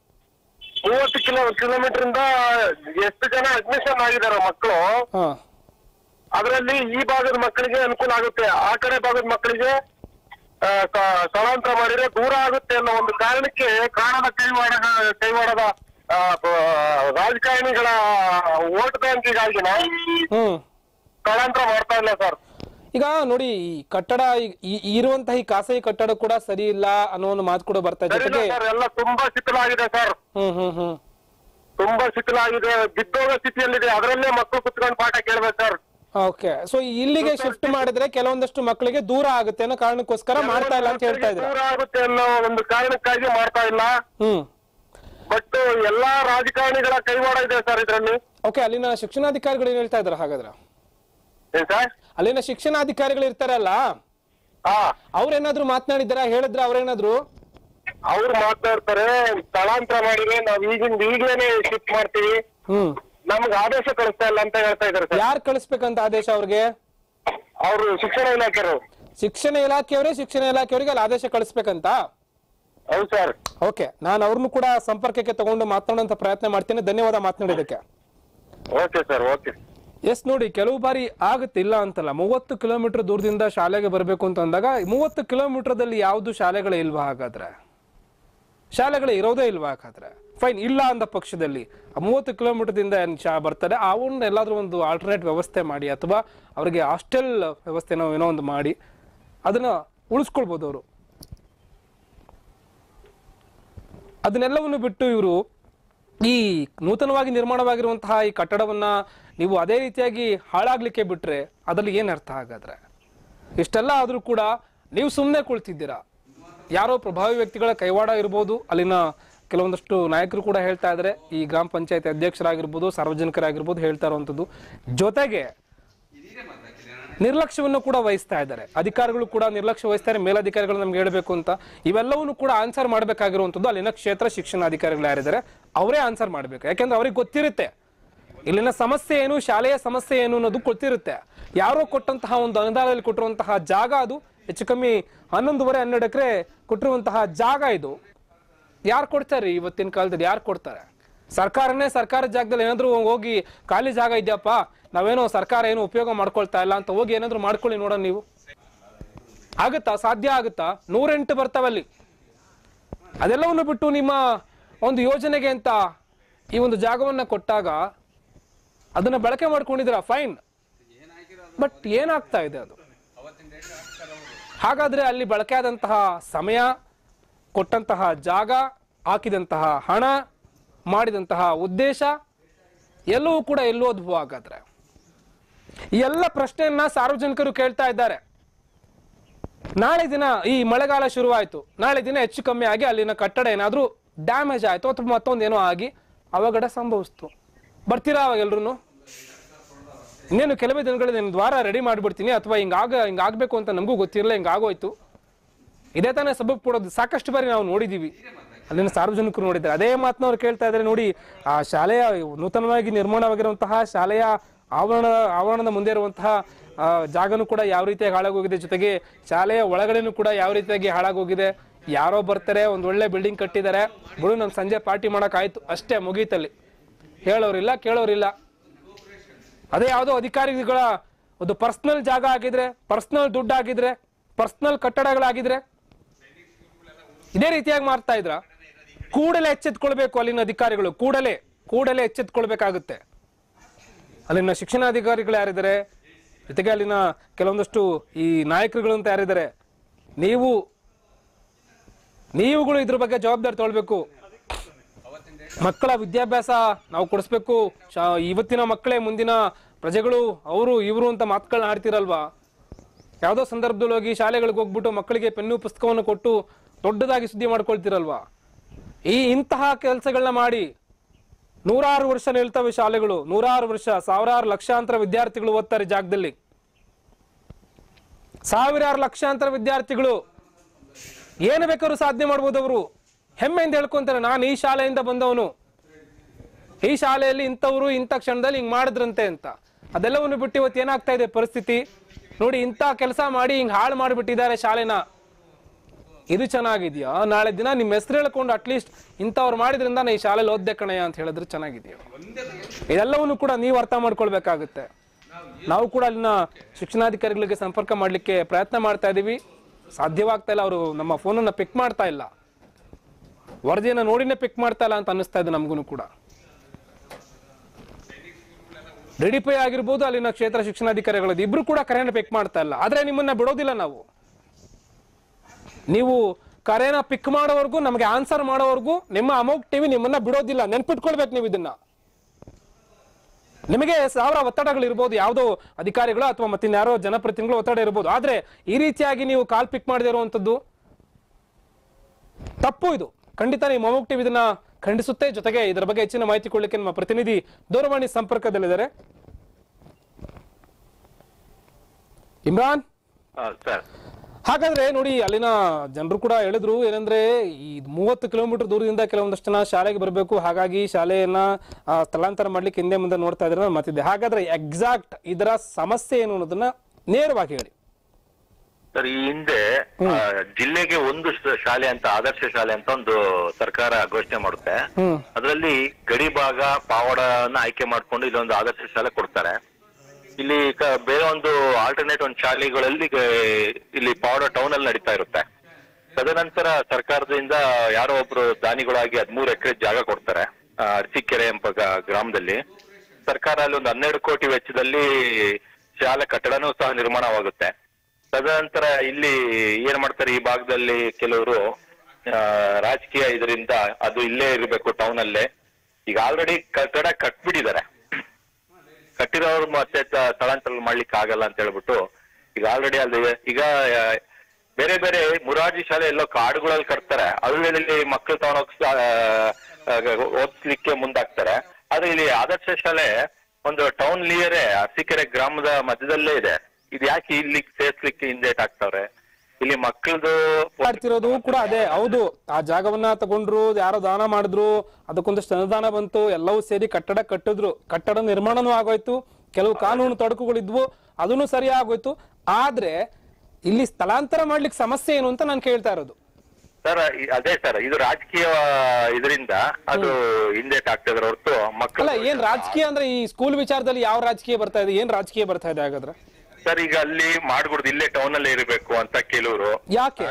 ಮೂವತ್ತು ಕಿಲೋ ಕಿಲೋಮೀಟರ್ ಇಂದ ಎಷ್ಟು ಜನ ಅಡ್ಮಿಷನ್ ಆಗಿದಾರೆ ಮಕ್ಕಳು ಹಾ ಅದರಲ್ಲಿ ಈ ಭಾಗದ ಮಕ್ಕಳಿಗೆ ಅನುಕೂಲ ಆಗುತ್ತೆ ಆ ಕಡೆ ಭಾಗದ ಮಕ್ಕಳಿಗೆ ಆ, ಸ- ಸ್ಥಳಾಂತರ ಮಾಡಿದ್ರೆ ದೂರ ಆಗುತ್ತೆ ಅನ್ನೋ ಒಂದು ಕಾರಣಕ್ಕೆ ಕಾರಣದ ಕೈವಾಡ ಕೈವಾಡದ ಆ, ಬ- ರಾಜಕಾರಣಿಗಳ ವೋಟ್ ಬ್ಯಾಂಕಿಗಾಗಿನ ಹ್ಮ್ ಸ್ಥಳಾಂತರ ಮಾಡ್ತಾ ಇಲ್ಲ ಸರ್ ಈಗ ನೋಡಿ ಈ ಕಟ್ಟಡ ಈ- ಈ- ಇರುವಂತಹ ಈ ಖಾಸಗಿ ಕಟ್ಟಡ ಕೂಡ ಸರಿ ಇಲ್ಲ ಅನ್ನೋ ಒಂದು ಮಾತು ಕೂಡ ಬರ್ತಾ ಇದೆ ಸರಿನಾ ಜೊತೆಗೆ ಸರ್ ಎಲ್ಲ ತುಂಬಾ ಶಿಥಿಲಾಗಿದೆ ಸರ್ ಹ್ಮ್ ಹ್ಮ್ ಹ್ಮ್ ತುಂಬಾ ಶಿಥಿಲಾಗಿದೆ ಬಿದ್ದೋಗೋ ಸ್ಥಿತಿಯಲ್ಲಿದೆ ಅದರಲ್ಲೇ ಮಕ್ಕಳು ಕುತ್ಕೊಂಡು ಪಾಠ ಕೇಳ್ಬೇಕು ಸರ್ ಓಕೆ ಸೊ ಇಲ್ಲಿಗೆ ಶಿಫ್ಟ್ ಮಾಡಿದ್ರೆ ಕೆಲವೊಂದಷ್ಟು ಮಕ್ಕಳಿಗೆ ದೂರ ಆಗುತ್ತೆ ಅನ್ನೋ ಕಾರಣಕ್ಕೋಸ್ಕರ ಮಾಡ್ತಾ ಇಲ್ಲ ಅಂತ ಹೇಳ್ತಾ ಇದ್ರೆ ದೂರ ಆಗುತ್ತೆ ಅನ್ನೋ ಒಂದು ಕಾರಣಕ್ಕಾಗಿ ಮಾಡ್ತಾ ಇಲ್ಲ ಹ್ಮ್ ಬಟ್ ಎಲ್ಲಾ ರಾಜಕಾರಣಿಗಳ ಕೈವಾಡ ಇದೆ ಸರ್ ಇದರಲ್ಲಿ ಓಕೆ ಅಲ್ಲಿನ ಶಿಕ್ಷಣಾಧಿಕಾರಿಗಳು ಏನ್ ಹೇಳ್ತಾ ಇದಾರೆ ಹಾಗಾದ್ರೆ ಏನ್ ಸರ್ ಅಲ್ಲಿನ ಶಿಕ್ಷಣಾಧಿಕಾರಿಗಳು ಇರ್ತಾರಲ್ಲ ಹಾ ಅವ್ರೇನಾದ್ರು ಮಾತನಾಡಿದಾರ ಹೇಳಿದ್ರ ಅವ್ರೇನಾದ್ರು ಅವ್ರು ಮಾತಾಡ್ತಾರೆ ಸ್ಥಳಾಂತರ ಮಾಡಿದ್ರೆ ನಾವ್ ಈಗಿಂದ ಈಗಲೇ ಶಿಫ್ಟ್ ಮಾಡ್ತೀವಿ ಹ್ಮ್ ನಮ್ಗೆ ಆದೇಶ ಕಳಿಸ್ತಾ ಇಲ್ಲ ಅಂತ ಹೇಳ್ತಾ ಇದಾರೆ ಸರ್ ಯಾರು ಕಳಿಸ್ಬೇಕಂತ ಆದೇಶ ಅವ್ರಿಗೆ ಅವರು ಶಿಕ್ಷಣ ಇಲಾಖೆರು ಶಿಕ್ಷಣ ಇಲಾಖೆಯವರೇ ಶಿಕ್ಷಣ ಇಲಾಖೆಯವರಿಗೆ ಅಲ್ಲಿ ಆದೇಶ ಕಳಿಸ್ಬೇಕಂತ ಹೌದು ಸರ್ ಓಕೆ ನಾನು ಅವ್ರನ್ನು ಕೂಡ ಸಂಪರ್ಕಕ್ಕೆ ತಗೊಂಡು ಮಾತನಾಡುವಂತ ಪ್ರಯತ್ನ ಮಾಡ್ತೇನೆ ಧನ್ಯವಾದ ಮಾತನಾಡಿದಕ್ಕೆ ಓಕೆ ಸರ್ ಓಕೆ ಎಸ್ ನೋಡಿ ಕೆಲವು ಬಾರಿ ಆಗುತ್ತೆ ಇಲ್ಲ ಅಂತಲ್ಲ ಮೂವತ್ತು ಕಿಲೋಮೀಟರ್ ದೂರದಿಂದ ಶಾಲೆಗೆ ಬರಬೇಕು ಅಂತ ಅಂದಾಗ ಮೂವತ್ತು ಕಿಲೋಮೀಟರ್ದಲ್ಲಿ ಯಾವುದು ಶಾಲೆಗಳೇ ಇಲ್ವಾ ಹಾಗಾದ್ರೆ ಶಾಲೆಗಳೇ ಇರೋದೇ ಇಲ್ವಾ ಹಾಗಾದ್ರೆ ಫೈನ್ ಇಲ್ಲ ಅಂದ ಪಕ್ಷದಲ್ಲಿ ಆ ಮೂವತ್ತು ಕಿಲೋಮೀಟರ್ದಿಂದ ಏನ್ ಶಾ ಬರ್ತಾರೆ ಅವನ್ನ ಎಲ್ಲಾದ್ರೂ ಒಂದು ಆಲ್ಟರ್ನೇಟ್ ವ್ಯವಸ್ಥೆ ಮಾಡಿ ಅಥವಾ ಅವರಿಗೆ ಹಾಸ್ಟೆಲ್ ವ್ಯವಸ್ಥೆನೋ ಏನೋ ಒಂದು ಮಾಡಿ ಅದನ್ನ ಉಳಿಸ್ಕೊಳ್ಬೋದು ಅವರು ಅದನ್ನೆಲ್ಲವನ್ನು ಬಿಟ್ಟು ಇವರು ಈ ನೂತನವಾಗಿ ನಿರ್ಮಾಣವಾಗಿರುವಂತಹ ಈ ಕಟ್ಟಡವನ್ನ ನೀವು ಅದೇ ರೀತಿಯಾಗಿ ಹಾಳಾಗ್ಲಿಕ್ಕೆ ಬಿಟ್ರೆ ಅದರಲ್ಲಿ ಏನ್ ಅರ್ಥ ಹಾಗಾದ್ರೆ ಇಷ್ಟೆಲ್ಲ ಆದ್ರೂ ಕೂಡ ನೀವು ಸುಮ್ಮನೆ ಕುಳಿತಿದ್ದೀರಾ ಯಾರೋ ಪ್ರಭಾವಿ ವ್ಯಕ್ತಿಗಳ ಕೈವಾಡ ಇರ್ಬೋದು ಅಲ್ಲಿನ ಕೆಲವೊಂದಷ್ಟು ನಾಯಕರು ಕೂಡ ಹೇಳ್ತಾ ಇದ್ದಾರೆ ಈ ಗ್ರಾಮ ಪಂಚಾಯತ್ ಅಧ್ಯಕ್ಷರಾಗಿರ್ಬೋದು ಸಾರ್ವಜನಿಕರಾಗಿರ್ಬೋದು ಹೇಳ್ತಾ ಇರುವಂಥದ್ದು ಜೊತೆಗೆ ನಿರ್ಲಕ್ಷ್ಯವನ್ನು ಕೂಡ ವಹಿಸ್ತಾ ಇದ್ದಾರೆ ಅಧಿಕಾರಿಗಳು ಕೂಡ ನಿರ್ಲಕ್ಷ್ಯ ವಹಿಸ್ತಾರೆ ಮೇಲಧಿಕಾರಿಗಳು ನಮ್ಗೆ ಹೇಳಬೇಕು ಅಂತ ಇವೆಲ್ಲವನ್ನು ಕೂಡ ಆನ್ಸರ್ ಮಾಡಬೇಕಾಗಿರುವಂಥದ್ದು ಅಲ್ಲಿನ ಕ್ಷೇತ್ರ ಶಿಕ್ಷಣಾಧಿಕಾರಿಗಳು ಯಾರಿದ್ದಾರೆ ಅವರೇ ಆನ್ಸರ್ ಮಾಡಬೇಕು ಯಾಕೆಂದ್ರೆ ಅವ್ರಿಗೆ ಗೊತ್ತಿರುತ್ತೆ ಇಲ್ಲಿನ ಸಮಸ್ಯೆ ಏನು ಶಾಲೆಯ ಸಮಸ್ಯೆ ಏನು ಅನ್ನೋದು ಗೊತ್ತಿರುತ್ತೆ ಯಾರೋ ಕೊಟ್ಟಂತಹ ಒಂದು ಅನುದಾನದಲ್ಲಿ ಕೊಟ್ಟಿರುವಂತಹ ಜಾಗ ಅದು ಹೆಚ್ಚು ಕಮ್ಮಿ ಹನ್ನೊಂದುವರೆ ಹನ್ನೆರಡು ಎಕರೆ ಕೊಟ್ಟಿರುವಂತಹ ಜಾಗ ಇದು ಯಾರು ಕೊಡ್ತಾರೆ ಇವತ್ತಿನ ಕಾಲದಲ್ಲಿ ಯಾರು ಕೊಡ್ತಾರೆ ಸರ್ಕಾರನೇ ಸರ್ಕಾರದ ಜಾಗದಲ್ಲಿ ಏನಾದ್ರು ಹೋಗಿ ಖಾಲಿ ಜಾಗ ಇದೆಯಪ್ಪ ನಾವೇನೋ ಸರ್ಕಾರ ಏನು ಉಪಯೋಗ ಮಾಡ್ಕೊಳ್ತಾ ಇಲ್ಲ ಅಂತ ಹೋಗಿ ಏನಾದ್ರು ಮಾಡ್ಕೊಳ್ಳಿ ನೋಡೋಣ ನೀವು ಆಗುತ್ತಾ ಸಾಧ್ಯ ಆಗುತ್ತಾ ನೂರೆಂಟು ಬರ್ತಾವಲ್ಲಿ ಅದೆಲ್ಲವನ್ನು ಬಿಟ್ಟು ನಿಮ್ಮ ಒಂದು ಯೋಜನೆಗೆ ಅಂತ ಈ ಒಂದು ಜಾಗವನ್ನ ಕೊಟ್ಟಾಗ ಅದನ್ನ ಬಳಕೆ ಮಾಡ್ಕೊಂಡಿದ್ದೀರಾ ಫೈನ್ ಬಟ್ ಏನಾಗ್ತಾ ಇದೆ ಅದು ಹಾಗಾದ್ರೆ ಅಲ್ಲಿ ಬಳಕೆ ಆದಂತಹ ಸಮಯ ಕೊಟ್ಟಂತಹ ಜಾಗ ಹಾಕಿದಂತಹ ಹಣ ಮಾಡಿದಂತಹ ಉದ್ದೇಶ ಎಲ್ಲವೂ ಕೂಡ ಎಲ್ಲೋ ಉದ್ಭವ ಹಾಗಾದ್ರೆ ಈ ಎಲ್ಲ ಪ್ರಶ್ನೆಯನ್ನ ಸಾರ್ವಜನಿಕರು ಕೇಳ್ತಾ ಇದ್ದಾರೆ ನಾಳೆ ದಿನ ಈ ಮಳೆಗಾಲ ಶುರುವಾಯಿತು ನಾಳೆ ದಿನ ಹೆಚ್ಚು ಕಮ್ಮಿ ಆಗಿ ಅಲ್ಲಿನ ಕಟ್ಟಡ ಏನಾದ್ರೂ ಡ್ಯಾಮೇಜ್ ಆಯ್ತು ಅಥವಾ ಮತ್ತೊಂದೇನೋ ಆಗಿ ಅವಘಡ ಸಂಭವಿಸ್ತು ಬರ್ತೀರಾ ಅವಾಗ ಎಲ್ರು ಇನ್ನೇನು ಕೆಲವೇ ದಿನಗಳಲ್ಲಿ ನಾನು ದ್ವಾರ ರೆಡಿ ಮಾಡಿಬಿಡ್ತೀನಿ ಅಥವಾ ಹಿಂಗಾಗ ಹಿಂಗಾಗಬೇಕು ಅಂತ ನಮಗೂ ಗೊತ್ತಿರಲಿಲ್ಲ ಹಿಂಗಾಗೋಯ್ತು ಇದೇ ತಾನೇ ಸಬಬ್ ಕೊಡೋದು ಸಾಕಷ್ಟು ಬಾರಿ ನಾವು ನೋಡಿದ್ದೀವಿ ಅಲ್ಲಿನ ಸಾರ್ವಜನಿಕರು ನೋಡಿದ್ದಾರೆ ಅದೇ ಮಾತನ್ನ ಅವ್ರು ಕೇಳ್ತಾ ಇದ್ದಾರೆ ನೋಡಿ ಆ ಶಾಲೆಯ ನೂತನವಾಗಿ ನಿರ್ಮಾಣವಾಗಿರುವಂತಹ ಶಾಲೆಯ ಆವರಣ ಆವರಣದ ಮುಂದೆ ಇರುವಂತಹ ಆ, ಜಾಗನೂ ಕೂಡ ಯಾವ ರೀತಿಯಾಗಿ ಹಾಳಾಗೋಗಿದೆ ಜೊತೆಗೆ ಶಾಲೆಯ ಒಳಗಡೆನೂ ಕೂಡ ಯಾವ ರೀತಿಯಾಗಿ ಹಾಳಾಗೋಗಿದೆ ಯಾರೋ ಬರ್ತಾರೆ ಒಂದು ಒಳ್ಳೆ ಬಿಲ್ಡಿಂಗ್ ಕಟ್ಟಿದ್ದಾರೆ ಬಿಡು ನಮ್ಮ ಸಂಜೆ ಪಾರ್ಟಿ ಮಾಡೋಕ್ಕಾಯ್ತು ಅಷ್ಟೇ ಮುಗೀತಲ್ಲಿ ಹೇಳೋರಿಲ್ಲ ಕೇಳೋರಿಲ್ಲ ಅದೇ ಯಾವುದೋ ಅಧಿಕಾರಿಗಳ ಒಂದು ಪರ್ಸನಲ್ ಜಾಗ ಆಗಿದ್ರೆ ಪರ್ಸನಲ್ ದುಡ್ಡು ಆಗಿದ್ರೆ ಪರ್ಸನಲ್ ಕಟ್ಟಡಗಳಾಗಿದ್ರೆ ಇದೇ ರೀತಿಯಾಗಿ ಮಾಡ್ತಾ ಇದ್ರ ಕೂಡಲೇ ಎಚ್ಚೆತ್ಕೊಳ್ಬೇಕು ಅಲ್ಲಿನ ಅಧಿಕಾರಿಗಳು ಕೂಡಲೇ ಕೂಡಲೇ ಎಚ್ಚೆತ್ಕೊಳ್ಬೇಕಾಗುತ್ತೆ ಅಲ್ಲಿನ ಶಿಕ್ಷಣಾಧಿಕಾರಿಗಳು ಯಾರಿದ್ದಾರೆ ಜೊತೆಗೆ ಅಲ್ಲಿನ ಕೆಲವೊಂದಷ್ಟು ಈ ನಾಯಕರುಗಳು ಅಂತ ಯಾರಿದ್ದಾರೆ ನೀವು ನೀವುಗಳು ಇದ್ರ ಬಗ್ಗೆ ಜವಾಬ್ದಾರಿ ತಗೊಳ್ಬೇಕು ಮಕ್ಕಳ ವಿದ್ಯಾಭ್ಯಾಸ ನಾವು ಕೊಡಿಸ್ಬೇಕು ಶಾ- ಇವತ್ತಿನ ಮಕ್ಕಳೇ ಮುಂದಿನ ಪ್ರಜೆಗಳು ಅವರು ಇವರು ಅಂತ ಮಾತುಗಳನ್ನ ಆಡ್ತಿರಲ್ವಾ ಯಾವುದೋ ಸಂದರ್ಭದಲ್ಲಿ ಹೋಗಿ ಶಾಲೆಗಳಿಗೆ ಹೋಗ್ಬಿಟ್ಟು ಮಕ್ಕಳಿಗೆ ಪೆನ್ನು ಪುಸ್ತಕವನ್ನು ಕೊಟ್ಟು ದೊಡ್ಡದಾಗಿ ಸುದ್ದಿ ಮಾಡ್ಕೊಳ್ತಿರಲ್ವಾ ಈ ಇಂತಹ ಕೆಲಸಗಳನ್ನ ಮಾಡಿ ನೂರಾರು ವರ್ಷ ನಿಲ್ತವೆ ಶಾಲೆಗಳು ನೂರಾರು ವರ್ಷ ಸಾವಿರಾರು ಲಕ್ಷಾಂತರ ವಿದ್ಯಾರ್ಥಿಗಳು ಓದ್ತಾರೆ ಜಾಗದಲ್ಲಿ ಸಾವಿರಾರು ಲಕ್ಷಾಂತರ ವಿದ್ಯಾರ್ಥಿಗಳು ಏನು ಬೇಕಾದ್ರೂ ಸಾಧನೆ ಮಾಡ್ಬೋದು ಅವರು ಹೆಮ್ಮೆಯಿಂದ ಹೇಳ್ಕೊಂತಾರೆ ನಾನು ಈ ಶಾಲೆಯಿಂದ ಬಂದವನು ಈ ಶಾಲೆಯಲ್ಲಿ ಇಂಥವ್ರು ಇಂಥ ಕ್ಷಣದಲ್ಲಿ ಹಿಂಗ್ ಮಾಡಿದ್ರಂತೆ ಅಂತ ಅದೆಲ್ಲವನ್ನು ಬಿಟ್ಟು ಇವತ್ತು ಏನಾಗ್ತಾ ಇದೆ ಪರಿಸ್ಥಿತಿ ನೋಡಿ ಇಂಥ ಕೆಲಸ ಮಾಡಿ ಹಿಂಗ್ ಹಾಳು ಮಾಡಿಬಿಟ್ಟಿದ್ದಾರೆ ಶಾಲೆನ ಇದು ಚೆನ್ನಾಗಿದ್ಯಾ ನಾಳೆ ದಿನ ನಿಮ್ಮ ಹೆಸರು ಹೇಳ್ಕೊಂಡು ಅಟ್ಲೀಸ್ಟ್ ಇಂಥವ್ರು ಮಾಡಿದ್ರಿಂದ ನಾ ಈ ಶಾಲೆಲಿ ಓದ್ದೆ ಕಣಯ್ಯ ಅಂತ ಹೇಳಿದ್ರೆ ಚೆನ್ನಾಗಿದೆಯಾ ಇದೆಲ್ಲವನ್ನು ಕೂಡ ನೀವು ಅರ್ಥ ಮಾಡ್ಕೊಳ್ಬೇಕಾಗುತ್ತೆ ನಾವು ಕೂಡ ಅಲ್ಲಿನ ಶಿಕ್ಷಣಾಧಿಕಾರಿಗಳಿಗೆ ಸಂಪರ್ಕ ಮಾಡಲಿಕ್ಕೆ ಪ್ರಯತ್ನ ಮಾಡ್ತಾ ಇದ್ದೀವಿ ಸಾಧ್ಯವಾಗ್ತಾ ಇಲ್ಲ ಅವರು ನಮ್ಮ ಫೋನನ್ನು ಪಿಕ್ ಮಾಡ್ತಾ ಇಲ್ಲ ವರದಿಯನ್ನು ನೋಡಿನೇ ಪಿಕ್ ಮಾಡ್ತಾ ಇಲ್ಲ ಅಂತ ಅನ್ನಿಸ್ತಾ ಇದೆ ನಮಗೂ ಕೂಡ ಡಿಡಿಪಿ ಆಗಿರ್ಬೋದು ಅಲ್ಲಿನ ಕ್ಷೇತ್ರ ಶಿಕ್ಷಣಾಧಿಕಾರಿಗಳದ್ದು ಇಬ್ರು ಕೂಡ ಕರೆಯನ್ನು ಪಿಕ್ ಮಾಡ್ತಾ ಇಲ್ಲ ಆದ್ರೆ ನಿಮ್ಮನ್ನ ಬಿಡೋದಿಲ್ಲ ನಾವು ನೀವು ಕರೆನ ಪಿಕ್ ಮಾಡೋವರೆಗೂ ನಮಗೆ ಆನ್ಸರ್ ಮಾಡೋವರೆಗೂ ನಿಮ್ಮ ಅಮೌಂಟ್ ಟಿವಿ ನಿಮ್ಮನ್ನ ಬಿಡೋದಿಲ್ಲ ನೆನ್ಪಿಟ್ಕೊಳ್ಬೇಕು ನೀವು ಇದನ್ನ ನಿಮಗೆ ಸಾವಿರ ಒತ್ತಡಗಳು ಇರ್ಬೋದು ಯಾವುದೋ ಅಧಿಕಾರಿಗಳು ಅಥವಾ ಮತ್ತಿನ್ಯಾರೋ ಜನಪ್ರತಿನಿಧಿಗಳು ಒತ್ತಡ ಇರ್ಬೋದು ಆದ್ರೆ ಈ ರೀತಿಯಾಗಿ ನೀವು ಕಾಲ್ ಪಿಕ್ ಮಾಡದೇ ಇರುವಂತದ್ದು ತಪ್ಪು ಇದು ಖಂಡಿತ ನಿಮ್ಮ ಮೊಮೋಕ್ ಟಿವಿ ಇದನ್ನ ಖಂಡಿಸುತ್ತೆ ಜೊತೆಗೆ ಇದರ ಬಗ್ಗೆ ಹೆಚ್ಚಿನ ಮಾಹಿತಿ ಕೊಡ್ಲಿಕ್ಕೆ ನಮ್ಮ ಪ್ರತಿನಿಧಿ ದೂರವಾಣಿ ಸಂಪರ್ಕದಲ್ಲಿದ್ದಾರೆ ಇಮ್ರಾನ್ ಸರ್ ಹಾಗಾದ್ರೆ ನೋಡಿ ಅಲ್ಲಿನ ಜನರು ಕೂಡ ಹೇಳಿದ್ರು ಏನಂದ್ರೆ ಈ ಮೂವತ್ತು ಕಿಲೋಮೀಟರ್ ದೂರದಿಂದ ಕೆಲವೊಂದಷ್ಟು ಜನ ಶಾಲೆಗೆ ಬರಬೇಕು ಹಾಗಾಗಿ ಶಾಲೆಯನ್ನ ಆ, ಸ್ಥಳಾಂತರ ಮಾಡ್ಲಿಕ್ಕೆ ಹಿಂದೆ ಮುಂದೆ ನೋಡ್ತಾ ಇದ್ರೆ ನಾನು ಮಾತಿದ್ದೆ ಹಾಗಾದ್ರೆ ಎಕ್ಸಾಕ್ಟ್ ಇದರ ಸಮಸ್ಯೆ ಏನು ಅನ್ನೋದನ್ನ ನೇರವಾಗಿ ಹೇಳಿ ಸರ್ ಈ ಹಿಂದೆ ಆ, ಜಿಲ್ಲೆಗೆ ಒಂದು ಶ- ಶಾಲೆ ಅಂತ ಆದರ್ಶ ಶಾಲೆ ಅಂತ ಒಂದು ಸರ್ಕಾರ ಘೋಷಣೆ ಮಾಡುತ್ತೆ ಹ್ಮ್ ಅದರಲ್ಲಿ ಗಡಿ ಭಾಗ ಪಾವಡನ ಆಯ್ಕೆ ಮಾಡ್ಕೊಂಡು ಇಲ್ಲೊಂದು ಆದರ್ಶ ಶಾಲೆ ಕೊಡ್ತಾರೆ ಇಲ್ಲಿ ಕ- ಬೇರೆ ಒಂದು ಆಲ್ಟರ್ನೇಟ್ ಒಂದು ಶಾಲೆಗಳಲ್ಲಿ ಗ- ಇಲ್ಲಿ ಪಾವಡ ಟೌನ್ ಅಲ್ಲಿ ನಡೀತಾ ಇರುತ್ತೆ ತದನಂತರ ಸರ್ಕಾರದಿಂದ ಯಾರೋ ಒಬ್ರು ದಾನಿಗಳಾಗಿ ಹದಿಮೂರು ಎಕರೆ ಜಾಗ ಕೊಡ್ತಾರೆ ಆ, ಅರಸೀಕೆರೆ ಎಂಬ ಗ- ಗ್ರಾಮದಲ್ಲಿ ಸರ್ಕಾರ ಅಲ್ಲಿ ಒಂದು ಹನ್ನೆರಡು ಕೋಟಿ ವೆಚ್ಚದಲ್ಲಿ ಶಾಲೆ ಕಟ್ಟಡನೂ ಸಹ ನಿರ್ಮಾಣವಾಗುತ್ತೆ ತದನಂತರ ಇಲ್ಲಿ ಏನ್ ಮಾಡ್ತಾರೆ ಈ ಭಾಗದಲ್ಲಿ ಕೆಲವರು ಆ, ರಾಜಕೀಯ ಇದರಿಂದ ಅದು ಇಲ್ಲೇ ಇರಬೇಕು ಟೌನ್ ಅಲ್ಲೇ ಈಗ ಆಲ್ರೆಡಿ ಕಟ್ಟಡ ಕಟ್ಬಿಟ್ಟಿದ್ದಾರೆ ಕಟ್ಟಿರೋರು ಮತ್ತೆ ತ- ಸ್ಥಳಾಂತರ ಮಾಡ್ಲಿಕ್ಕೆ ಆಗಲ್ಲ ಅಂತ ಹೇಳ್ಬಿಟ್ಟು ಈಗ ಆಲ್ರೆಡಿ ಅಲ್ಲಿ ಈಗ ಆ, ಬೇರೆ ಬೇರೆ ಮುರಾರ್ಜಿ ಶಾಲೆ ಎಲ್ಲೋ ಕಾಡುಗಳಲ್ಲಿ ಕಟ್ತಾರೆ ಅವುಗಳಲ್ಲಿ ಮಕ್ಕಳು ತಗೊಂಡೋಗ್ ಓದಿಸ್ಲಿಕ್ಕೆ ಮುಂದಾಗ್ತಾರೆ ಆದ್ರೆ ಇಲ್ಲಿ ಆದರ್ಶ ಶಾಲೆ ಒಂದು ಟೌನ್ ಲಿಯರೇ ಅರಸೀಕೆರೆ ಗ್ರಾಮದ ಮಧ್ಯದಲ್ಲೇ ಇದೆ ಇದು ಯಾಕೆ ಇಲ್ಲಿ ಸೇರ್ಸ್ಲಿಕ್ಕೆ ಹಿಂದೇಟ್ ಆಗ್ತಾವ್ರೆ ಇಲ್ಲಿ ಮಕ್ಕಳದು ಮಾಡ್ತಿರೋದು ಕೂಡ ಅದೇ ಹೌದು ಆ ಜಾಗವನ್ನ ತಗೊಂಡ್ರು ಯಾರೋ ದಾನ ಮಾಡಿದ್ರು ಅದಕ್ಕೊಂದಷ್ಟು ಅನುದಾನ ಬಂತು ಎಲ್ಲವೂ ಸೇರಿ ಕಟ್ಟಡ ಕಟ್ಟಿದ್ರು ಕಟ್ಟಡ ನಿರ್ಮಾಣನೂ ಆಗೋಯ್ತು ಕೆಲವು ಕಾನೂನು ತೊಡಕುಗಳಿದ್ವು ಅದನ್ನು ಸರಿ ಆಗೋಯ್ತು ಆದ್ರೆ ಇಲ್ಲಿ ಸ್ಥಳಾಂತರ ಮಾಡ್ಲಿಕ್ಕೆ ಸಮಸ್ಯೆ ಏನು ಅಂತ ನಾನು ಕೇಳ್ತಾ ಇರೋದು ಸರ್ ಅದೇ ಸರ್ ಇದು ರಾಜಕೀಯ ಇದರಿಂದ ಅದು ಹಿಂದೇಟ್ ಆಗ್ತಿದ್ರೆ ಹೊರತು ಅಲ್ಲ ಮಕ್ಕಳು ಏನ್ ರಾಜಕೀಯ ಅಂದ್ರೆ ಈ ಸ್ಕೂಲ್ ವಿಚಾರದಲ್ಲಿ ಯಾವ ರಾಜಕೀಯ ಬರ್ತಾ ಇದೆ ಏನ್ ರಾಜಕೀಯ ಬರ್ತಾ ಇದೆ ಹಾಗಾದ್ರೆ ಸರ್ ಈಗ ಅಲ್ಲಿ ಮಾಡ್ಬಿಡ್ದು ಇಲ್ಲೇ ಟೌನ್ ಅಲ್ಲೇ ಇರಬೇಕು ಅಂತ ಕೆಲವರು ಯಾಕೆ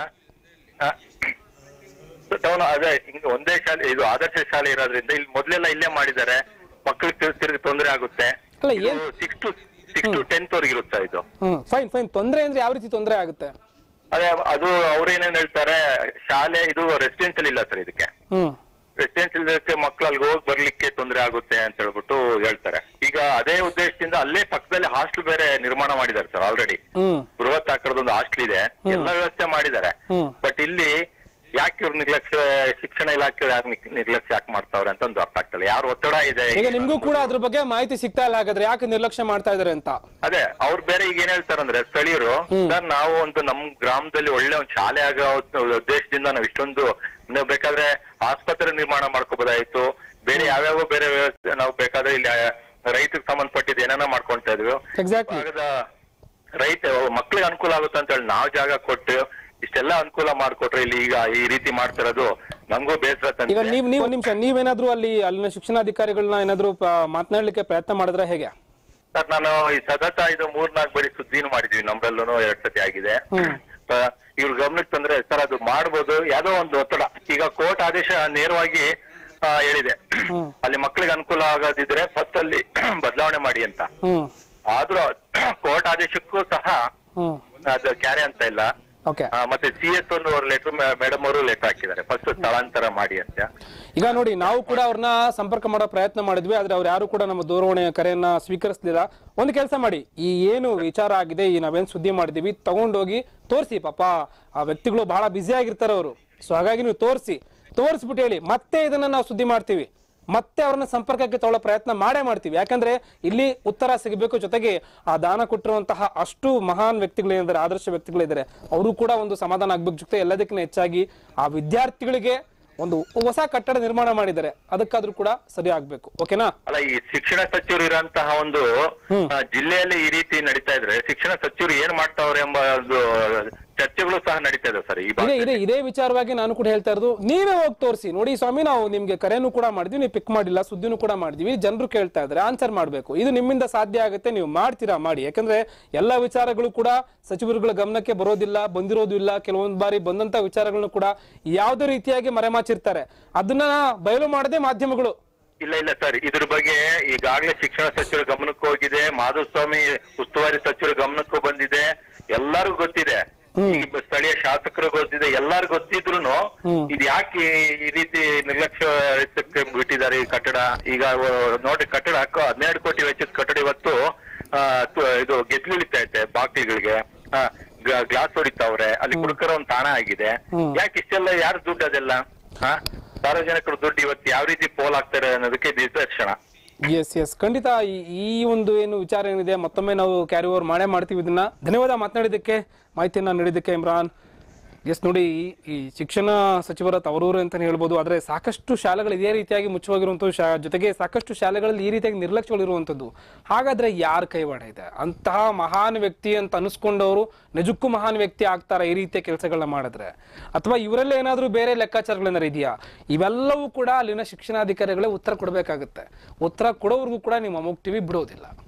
ಟೌನ್ ಅದೇ ಹಿಂಗ ಒಂದೇ ಶಾಲೆ ಇದು ಆದರ್ಶ ಶಾಲೆ ಇರೋದ್ರಿಂದ ಇಲ್ಲಿ ಮೊದ್ಲೆಲ್ಲ ಇಲ್ಲೇ ಮಾಡಿದ್ದಾರೆ ಮಕ್ಕಳಿಗೆ ತಿರ್ಗಿ ತಿರ್ಗಿ ತೊಂದರೆ ಆಗುತ್ತೆ ಅಲ್ಲ, ಏನ್- six to six to tenth ವರೆಗೆ ಇರುತ್ತೆ ಇದು ಹ್ಮ್ ಫೈನ್ ಫೈನ್ ತೊಂದ್ರೆ ಅಂದ್ರೆ ಯಾವ ರೀತಿ ತೊಂದರೆ ಆಗುತ್ತೆ ಅದೇ ಅದು ಅವ್ರೇನೇನ್ ಹೇಳ್ತಾರೆ ಶಾಲೆ ಇದು ರೆಸಿಡೆನ್ಸಿಯಲ್ ಇಲ್ಲ ಸರ್ ಇದಕ್ಕೆ ಹ್ಮ್ ರೆಸಿಡೆನ್ಸಿಯಲ್ ಮಕ್ಳು ಅಲ್ಲಿಗೆ ಹೋಗಿ ಬರ್ಲಿಕ್ಕೆ ತೊಂದರೆ ಆಗುತ್ತೆ ಅಂತ ಹೇಳ್ಬಿಟ್ಟು ಹೇಳ್ತಾರೆ ಈಗ ಅದೇ ಉದ್ದೇಶದಿಂದ ಅಲ್ಲೇ ಪಕ್ಕದಲ್ಲಿ ಹಾಸ್ಟೆಲ್ ಬೇರೆ ನಿರ್ಮಾಣ ಮಾಡಿದ್ದಾರೆ ಸರ್ ಆಲ್ರೆಡಿ ಹ್ಮ್ ಬೃಹತ್ ಆಕಾರದೊಂದು ಹಾಸ್ಟೆಲ್ ಇದೆ ಎಲ್ಲ ವ್ಯವಸ್ಥೆ ಮಾಡಿದ್ದಾರೆ ಹ್ಮ್. ಬಟ್ ಇಲ್ಲಿ ಯಾಕೆ ಇವ್ರು ನಿರ್ಲಕ್ಷ್ಯ ಶಿಕ್ಷಣ ಇಲಾಖೆ ಯಾಕೆ ನಿಕ್- ನಿರ್ಲಕ್ಷ್ಯ ಯಾಕೆ ಮಾಡ್ತಾವ್ರೆ ಅಂತ ಒಂದು ಅರ್ಥ ಆಗ್ತಲ್ಲ ಯಾರು ಒತ್ತಡ ಇದೆ ಈಗ ನಿಮ್ಗೂ ಕೂಡ ಅದ್ರ ಬಗ್ಗೆ ಮಾಹಿತಿ ಸಿಗ್ತಾ ಇಲ್ಲ ಹಾಗಾದ್ರೆ ಯಾಕೆ ನಿರ್ಲಕ್ಷ್ಯ ಮಾಡ್ತಾ ಇದಾರೆ ಅಂತ ಅದೇ ಅವ್ರು ಬೇರೆ ಈಗ ಏನ್ ಹೇಳ್ತಾರಂದ್ರೆ ಸ್ಥಳೀಯರು ಸರ್ ನಾವು ಒಂದು ನಮ್ ಗ್ರಾಮದಲ್ಲಿ ಒಳ್ಳೆ ಒಂದು ಶಾಲೆ ಆಗೋ ಉದ್ದೇಶದಿಂದ ನಾವು ಇಷ್ಟೊಂದು ನಾವು ಬೇಕಾದ್ರೆ ಆಸ್ಪತ್ರೆ ನಿರ್ಮಾಣ ಮಾಡ್ಕೋಬೋದಾಯ್ತು ಬೇರೆ ಯಾವ್ಯಾವ ಬೇರೆ ವ್ಯವಸ್ಥೆ ನಾವು ಬೇಕಾದ್ರೆ ಇಲ್ಲಿ ರೈತರಿಗೆ ಸಂಬಂಧಪಟ್ಟಿದ್ದು ಏನಾನ ಮಾಡ್ಕೊಂತ ಇದ್ವಿ Exactly. ಭಾಗದ ರೈತ ಮಕ್ಳಿಗೆ ಅನುಕೂಲ ಆಗುತ್ತೆ ಅಂತ ಹೇಳಿ ನಾವು ಜಾಗ ಕೊಟ್ಟು ಇಷ್ಟೆಲ್ಲ ಅನುಕೂಲ ಮಾಡ್ಕೊಟ್ರೆ ಇಲ್ಲಿ ಈಗ ಈ ರೀತಿ ಮಾಡ್ತಿರೋದು ನಮಗೂ ಬೇಸರ ಈಗ ತಂದಿದೆ ನೀವ್ ನೀವು ನಿಮಿಷ ನೀವೇನಾದ್ರೂ ಅಲ್ಲಿ ಅಲ್ಲಿನ ಶಿಕ್ಷಣಾಧಿಕಾರಿಗಳನ್ನ ಏನಾದ್ರೂ ಪ- ಮಾತನಾಡ್ಲಿಕ್ಕೆ ಪ್ರಯತ್ನ ಮಾಡಿದ್ರೆ ಹೇಗೆ ಸರ್ ನಾನು ಈ ಸತತ ಇದು ಮೂರ್ನಾಲ್ಕು ಬರೀ ಸುದ್ದಿನೂ ಮಾಡಿದೀವಿ ನಮ್ರಲ್ಲೂ ಎರಡ್ ಸತಿ ಆಗಿದೆ ಆ, ಇವ್ರ ಗಮನಕ್ಕೆ ತಂದ್ರೆ ಸರ್ ಅದು ಮಾಡ್ಬೋದು ಯಾವ್ದೋ ಒಂದು ಒತ್ತಡ ಈಗ ಕೋರ್ಟ್ ಆದೇಶ ನೇರವಾಗಿ ಆ, ಹೇಳಿದೆ ಅಲ್ಲಿ ಮಕ್ಕಳಿಗೆ ಅನುಕೂಲ ಆಗೋದಿದ್ರೆ ಫಸ್ಟ್ ಅಲ್ಲಿ ಬದಲಾವಣೆ ಮಾಡಿ ಅಂತ ಹ್ಮ್ ಆದ್ರೂ ಕೋರ್ಟ್ ಆದೇಶಕ್ಕೂ ಸಹ ಹ್ಮ್ ಅದು ಕ್ಯಾರೆ ಅಂತ ಇಲ್ಲ ಓಕೆ ಆ, ಮತ್ತೆ ಸಿ ಎಸ್ ಒಂದು ಲೆಟರ್ ಮೇಡಮ್ ಅವರು ಲೆಟರ್ ಹಾಕಿದ್ದಾರೆ ಫಸ್ಟ್ ಸ್ಥಳಾಂತರ ಮಾಡಿ ಅಂತ ಈಗ ನೋಡಿ ನಾವು ಕೂಡ ಅವ್ರನ್ನ ಸಂಪರ್ಕ ಮಾಡೋ ಪ್ರಯತ್ನ ಮಾಡಿದ್ವಿ ಆದ್ರೆ ಅವ್ರು ಯಾರು ಕೂಡ ನಮ್ಮ ದೂರವಾಣಿಯ ಕರೆಯನ್ನ ಸ್ವೀಕರಿಸಲಿಲ್ಲ ಒಂದು ಕೆಲಸ ಮಾಡಿ ಈ ಏನು ವಿಚಾರ ಆಗಿದೆ ಈ ನಾವೇನ್ ಸುದ್ದಿ ಮಾಡಿದೀವಿ ತಗೊಂಡೋಗಿ ತೋರಿಸಿ ಪಾಪ ಆ ವ್ಯಕ್ತಿಗಳು ಬಹಳ ಬ್ಯುಸಿ ಆಗಿರ್ತಾರೆ ಅವರು ಸೊ ಹಾಗಾಗಿ ನೀವು ತೋರಿಸಿ ತೋರಿಸ್ಬಿಟ್ಟು ಹೇಳಿ ಮತ್ತೆ ಇದನ್ನ ನಾವು ಸುದ್ದಿ ಮಾಡ್ತೀವಿ ಮತ್ತೆ ಅವ್ರನ್ನ ಸಂಪರ್ಕಕ್ಕೆ ತಗೊಳ್ಳೋ ಪ್ರಯತ್ನ ಮಾಡೇ ಮಾಡ್ತೀವಿ ಯಾಕಂದ್ರೆ ಇಲ್ಲಿ ಉತ್ತರ ಸಿಗಬೇಕು ಜೊತೆಗೆ ಆ ದಾನ ಕೊಟ್ಟಿರುವಂತಹ ಅಷ್ಟು ಮಹಾನ್ ವ್ಯಕ್ತಿಗಳಿದ್ದಾರೆ ಆದರ್ಶ ವ್ಯಕ್ತಿಗಳಿದ್ದಾರೆ ಅವರು ಕೂಡ ಒಂದು ಸಮಾಧಾನ ಆಗ್ಬೇಕು ಜೊತೆ ಎಲ್ಲದಕ್ಕಿಂತ ಹೆಚ್ಚಾಗಿ ಆ ವಿದ್ಯಾರ್ಥಿಗಳಿಗೆ ಒಂದು ಹೊಸ ಕಟ್ಟಡ ನಿರ್ಮಾಣ ಮಾಡಿದ್ದಾರೆ ಅದಕ್ಕಾದ್ರೂ ಕೂಡ ಸರಿ ಆಗ್ಬೇಕು ಓಕೆನಾ ಅಲ್ಲ ಈ ಶಿಕ್ಷಣ ಸಚಿವರು ಇರೋಂತಹ ಒಂದು ಆ, ಜಿಲ್ಲೆಯಲ್ಲಿ ಈ ರೀತಿ ನಡೀತಾ ಇದ್ರೆ ಶಿಕ್ಷಣ ಸಚಿವರು ಏನ್ ಮಾಡ್ತಾವ್ರೆ ಎಂಬ ಒಂದು ಚರ್ಚೆಗಳು ಸಹ ನಡೀತಾ ಇದೆ ಸರ್ ಈ ಇದೇ ಭಾಗದಲ್ಲಿ. ಇದೇ ಇದೇ ವಿಚಾರವಾಗಿ ನಾನು ಕೂಡ ಹೇಳ್ತಾ ಇರೋದು ನೀವೇ ಹೋಗಿ ತೋರಿಸಿ ನೋಡಿ ಸ್ವಾಮಿ ನಾವು ನಿಮ್ಗೆ ಕರೆನೂ ಕೂಡ ಮಾಡಿದ್ವಿ ನೀವು ಪಿಕ್ ಮಾಡಿಲ್ಲ ಸುದ್ದಿನೂ ಕೂಡ ಮಾಡಿದ್ವಿ ಜನರು ಕೇಳ್ತಾ ಇದ್ದಾರೆ ಆನ್ಸರ್ ಮಾಡಬೇಕು ಇದು ನಿಮ್ಮಿಂದ ಸಾಧ್ಯ ಆಗುತ್ತೆ ನೀವು ಮಾಡ್ತೀರಾ ಮಾಡಿ ಯಾಕಂದ್ರೆ ಎಲ್ಲ ವಿಚಾರಗಳು ಕೂಡ ಸಚಿವರುಗಳ ಗಮನಕ್ಕೆ ಬರೋದಿಲ್ಲ ಬಂದಿರೋದು ಇಲ್ಲ ಕೆಲವೊಂದು ಬಾರಿ ಬಂದಂತ ವಿಚಾರಗಳನ್ನು ಕೂಡ ಯಾವುದೇ ರೀತಿಯಾಗಿ ಮರೆಮಾಚಿರ್ತಾರೆ ಅದನ್ನ ಬಯಲು ಮಾಡದೆ ಮಾಧ್ಯಮಗಳು ಇಲ್ಲ ಇಲ್ಲ ಸರ್ ಇದ್ರ ಬಗ್ಗೆ ಈಗಾಗಲೇ ಶಿಕ್ಷಣ ಸಚಿವರ ಗಮನಕ್ಕೂ ಹೋಗಿದೆ ಮಾಧುಸ್ವಾಮಿ ಉಸ್ತುವಾರಿ ಸಚಿವರ ಗಮನಕ್ಕೂ ಬಂದಿದೆ ಎಲ್ಲರಿಗೂ ಗೊತ್ತಿದೆ ಈಗ ಸ್ಥಳೀಯ ಶಾಸಕರು ಗೊತ್ತಿದೆ ಎಲ್ಲಾರು ಗೊತ್ತಿದ್ರು ಇದು ಯಾಕೆ ಈ ರೀತಿ ನಿರ್ಲಕ್ಷ್ಯ ವಹಿಸಕ್ಕೆ ಬಿಟ್ಟಿದ್ದಾರೆ ಈ ಕಟ್ಟಡ ಈಗ ಅವ್- ನೋಡಿ ಕಟ್ಟಡ ಹಾಕೋ ಹನ್ನೆರಡು ಕೋಟಿ ವೆಚ್ಚದ ಕಟ್ಟಡ ಇವತ್ತು ಆ, ತು- ಇದು ಗೆದ್ಲಿಳಿತಾ ಐತೆ ಬಾಕ್ಲಿಗಳಿಗೆ ಗ್ಲಾಸ್ ಹೊಡಿತಾವ್ರೆ ಅಲ್ಲಿ ಕುಡುಕರ ಒಂದು ತಾಣ ಆಗಿದೆ ಯಾಕೆ ಇಷ್ಟೆಲ್ಲ ಯಾರು ದುಡ್ಡು ಅದೆಲ್ಲ ಹಾ ಸಾರ್ವಜನಿಕರ ದುಡ್ಡು ಇವತ್ತು ಯಾವ ರೀತಿ ಪೋಲ್ ಆಗ್ತಾರೆ ಅನ್ನೋದಕ್ಕೆ ನಿದರ್ಶನ ಎಸ್ ಎಸ್ ಖಂಡಿತ ಈ- ಈ ಒಂದು ಏನು ವಿಚಾರ ಏನಿದೆ ಮತ್ತೊಮ್ಮೆ ನಾವು ಕ್ಯಾರಿ ಓವರ್ ಮಾಡೇ ಮಾಡ್ತೀವಿ ಇದನ್ನ ಧನ್ಯವಾದ ಮಾತನಾಡಿದ್ದಕ್ಕೆ ಮಾಹಿತಿಯನ್ನ ನೀಡಿದ್ದಕ್ಕೆ ಇಮ್ರಾನ್ ಎಸ್ ನೋಡಿ ಈ- ಈ ಶಿಕ್ಷಣ ಸಚಿವರ ತವರೂರು ಅಂತಾನೆ ಹೇಳ್ಬೋದು ಆದ್ರೆ ಸಾಕಷ್ಟು ಶಾಲೆಗಳು ಇದೇ ರೀತಿಯಾಗಿ ಮುಚ್ಚುವಾಗಿರುವಂಥದ್ದು ಶಾ ಜೊತೆಗೆ ಸಾಕಷ್ಟು ಶಾಲೆಗಳಲ್ಲಿ ಈ ರೀತಿಯಾಗಿ ನಿರ್ಲಕ್ಷ್ಯಗಳಿರುವಂಥದ್ದು ಹಾಗಾದ್ರೆ ಯಾರ ಕೈವಾಡ ಇದೆ ಅಂತಹ ಮಹಾನ್ ವ್ಯಕ್ತಿ ಅಂತ ಅನಿಸ್ಕೊಂಡವರು ನಿಜಕ್ಕೂ ಮಹಾನ್ ವ್ಯಕ್ತಿ ಆಗ್ತಾರ ಈ ರೀತಿಯ ಕೆಲಸಗಳನ್ನ ಮಾಡಿದ್ರೆ ಅಥವಾ ಇವರಲ್ಲೇ ಏನಾದ್ರೂ ಬೇರೆ ಲೆಕ್ಕಾಚಾರಗಳೇನಾದ್ರು ಇದೆಯಾ ಇವೆಲ್ಲವೂ ಕೂಡ ಅಲ್ಲಿನ ಶಿಕ್ಷಣಾಧಿಕಾರಿಗಳೇ ಉತ್ತರ ಕೊಡಬೇಕಾಗುತ್ತೆ ಉತ್ತರ ಕೊಡೋವರೆಗೂ ಕೂಡ ನಿಮ್ಮ ಅಮೋಕ್ ಟಿವಿ ಬಿಡೋದಿಲ್ಲ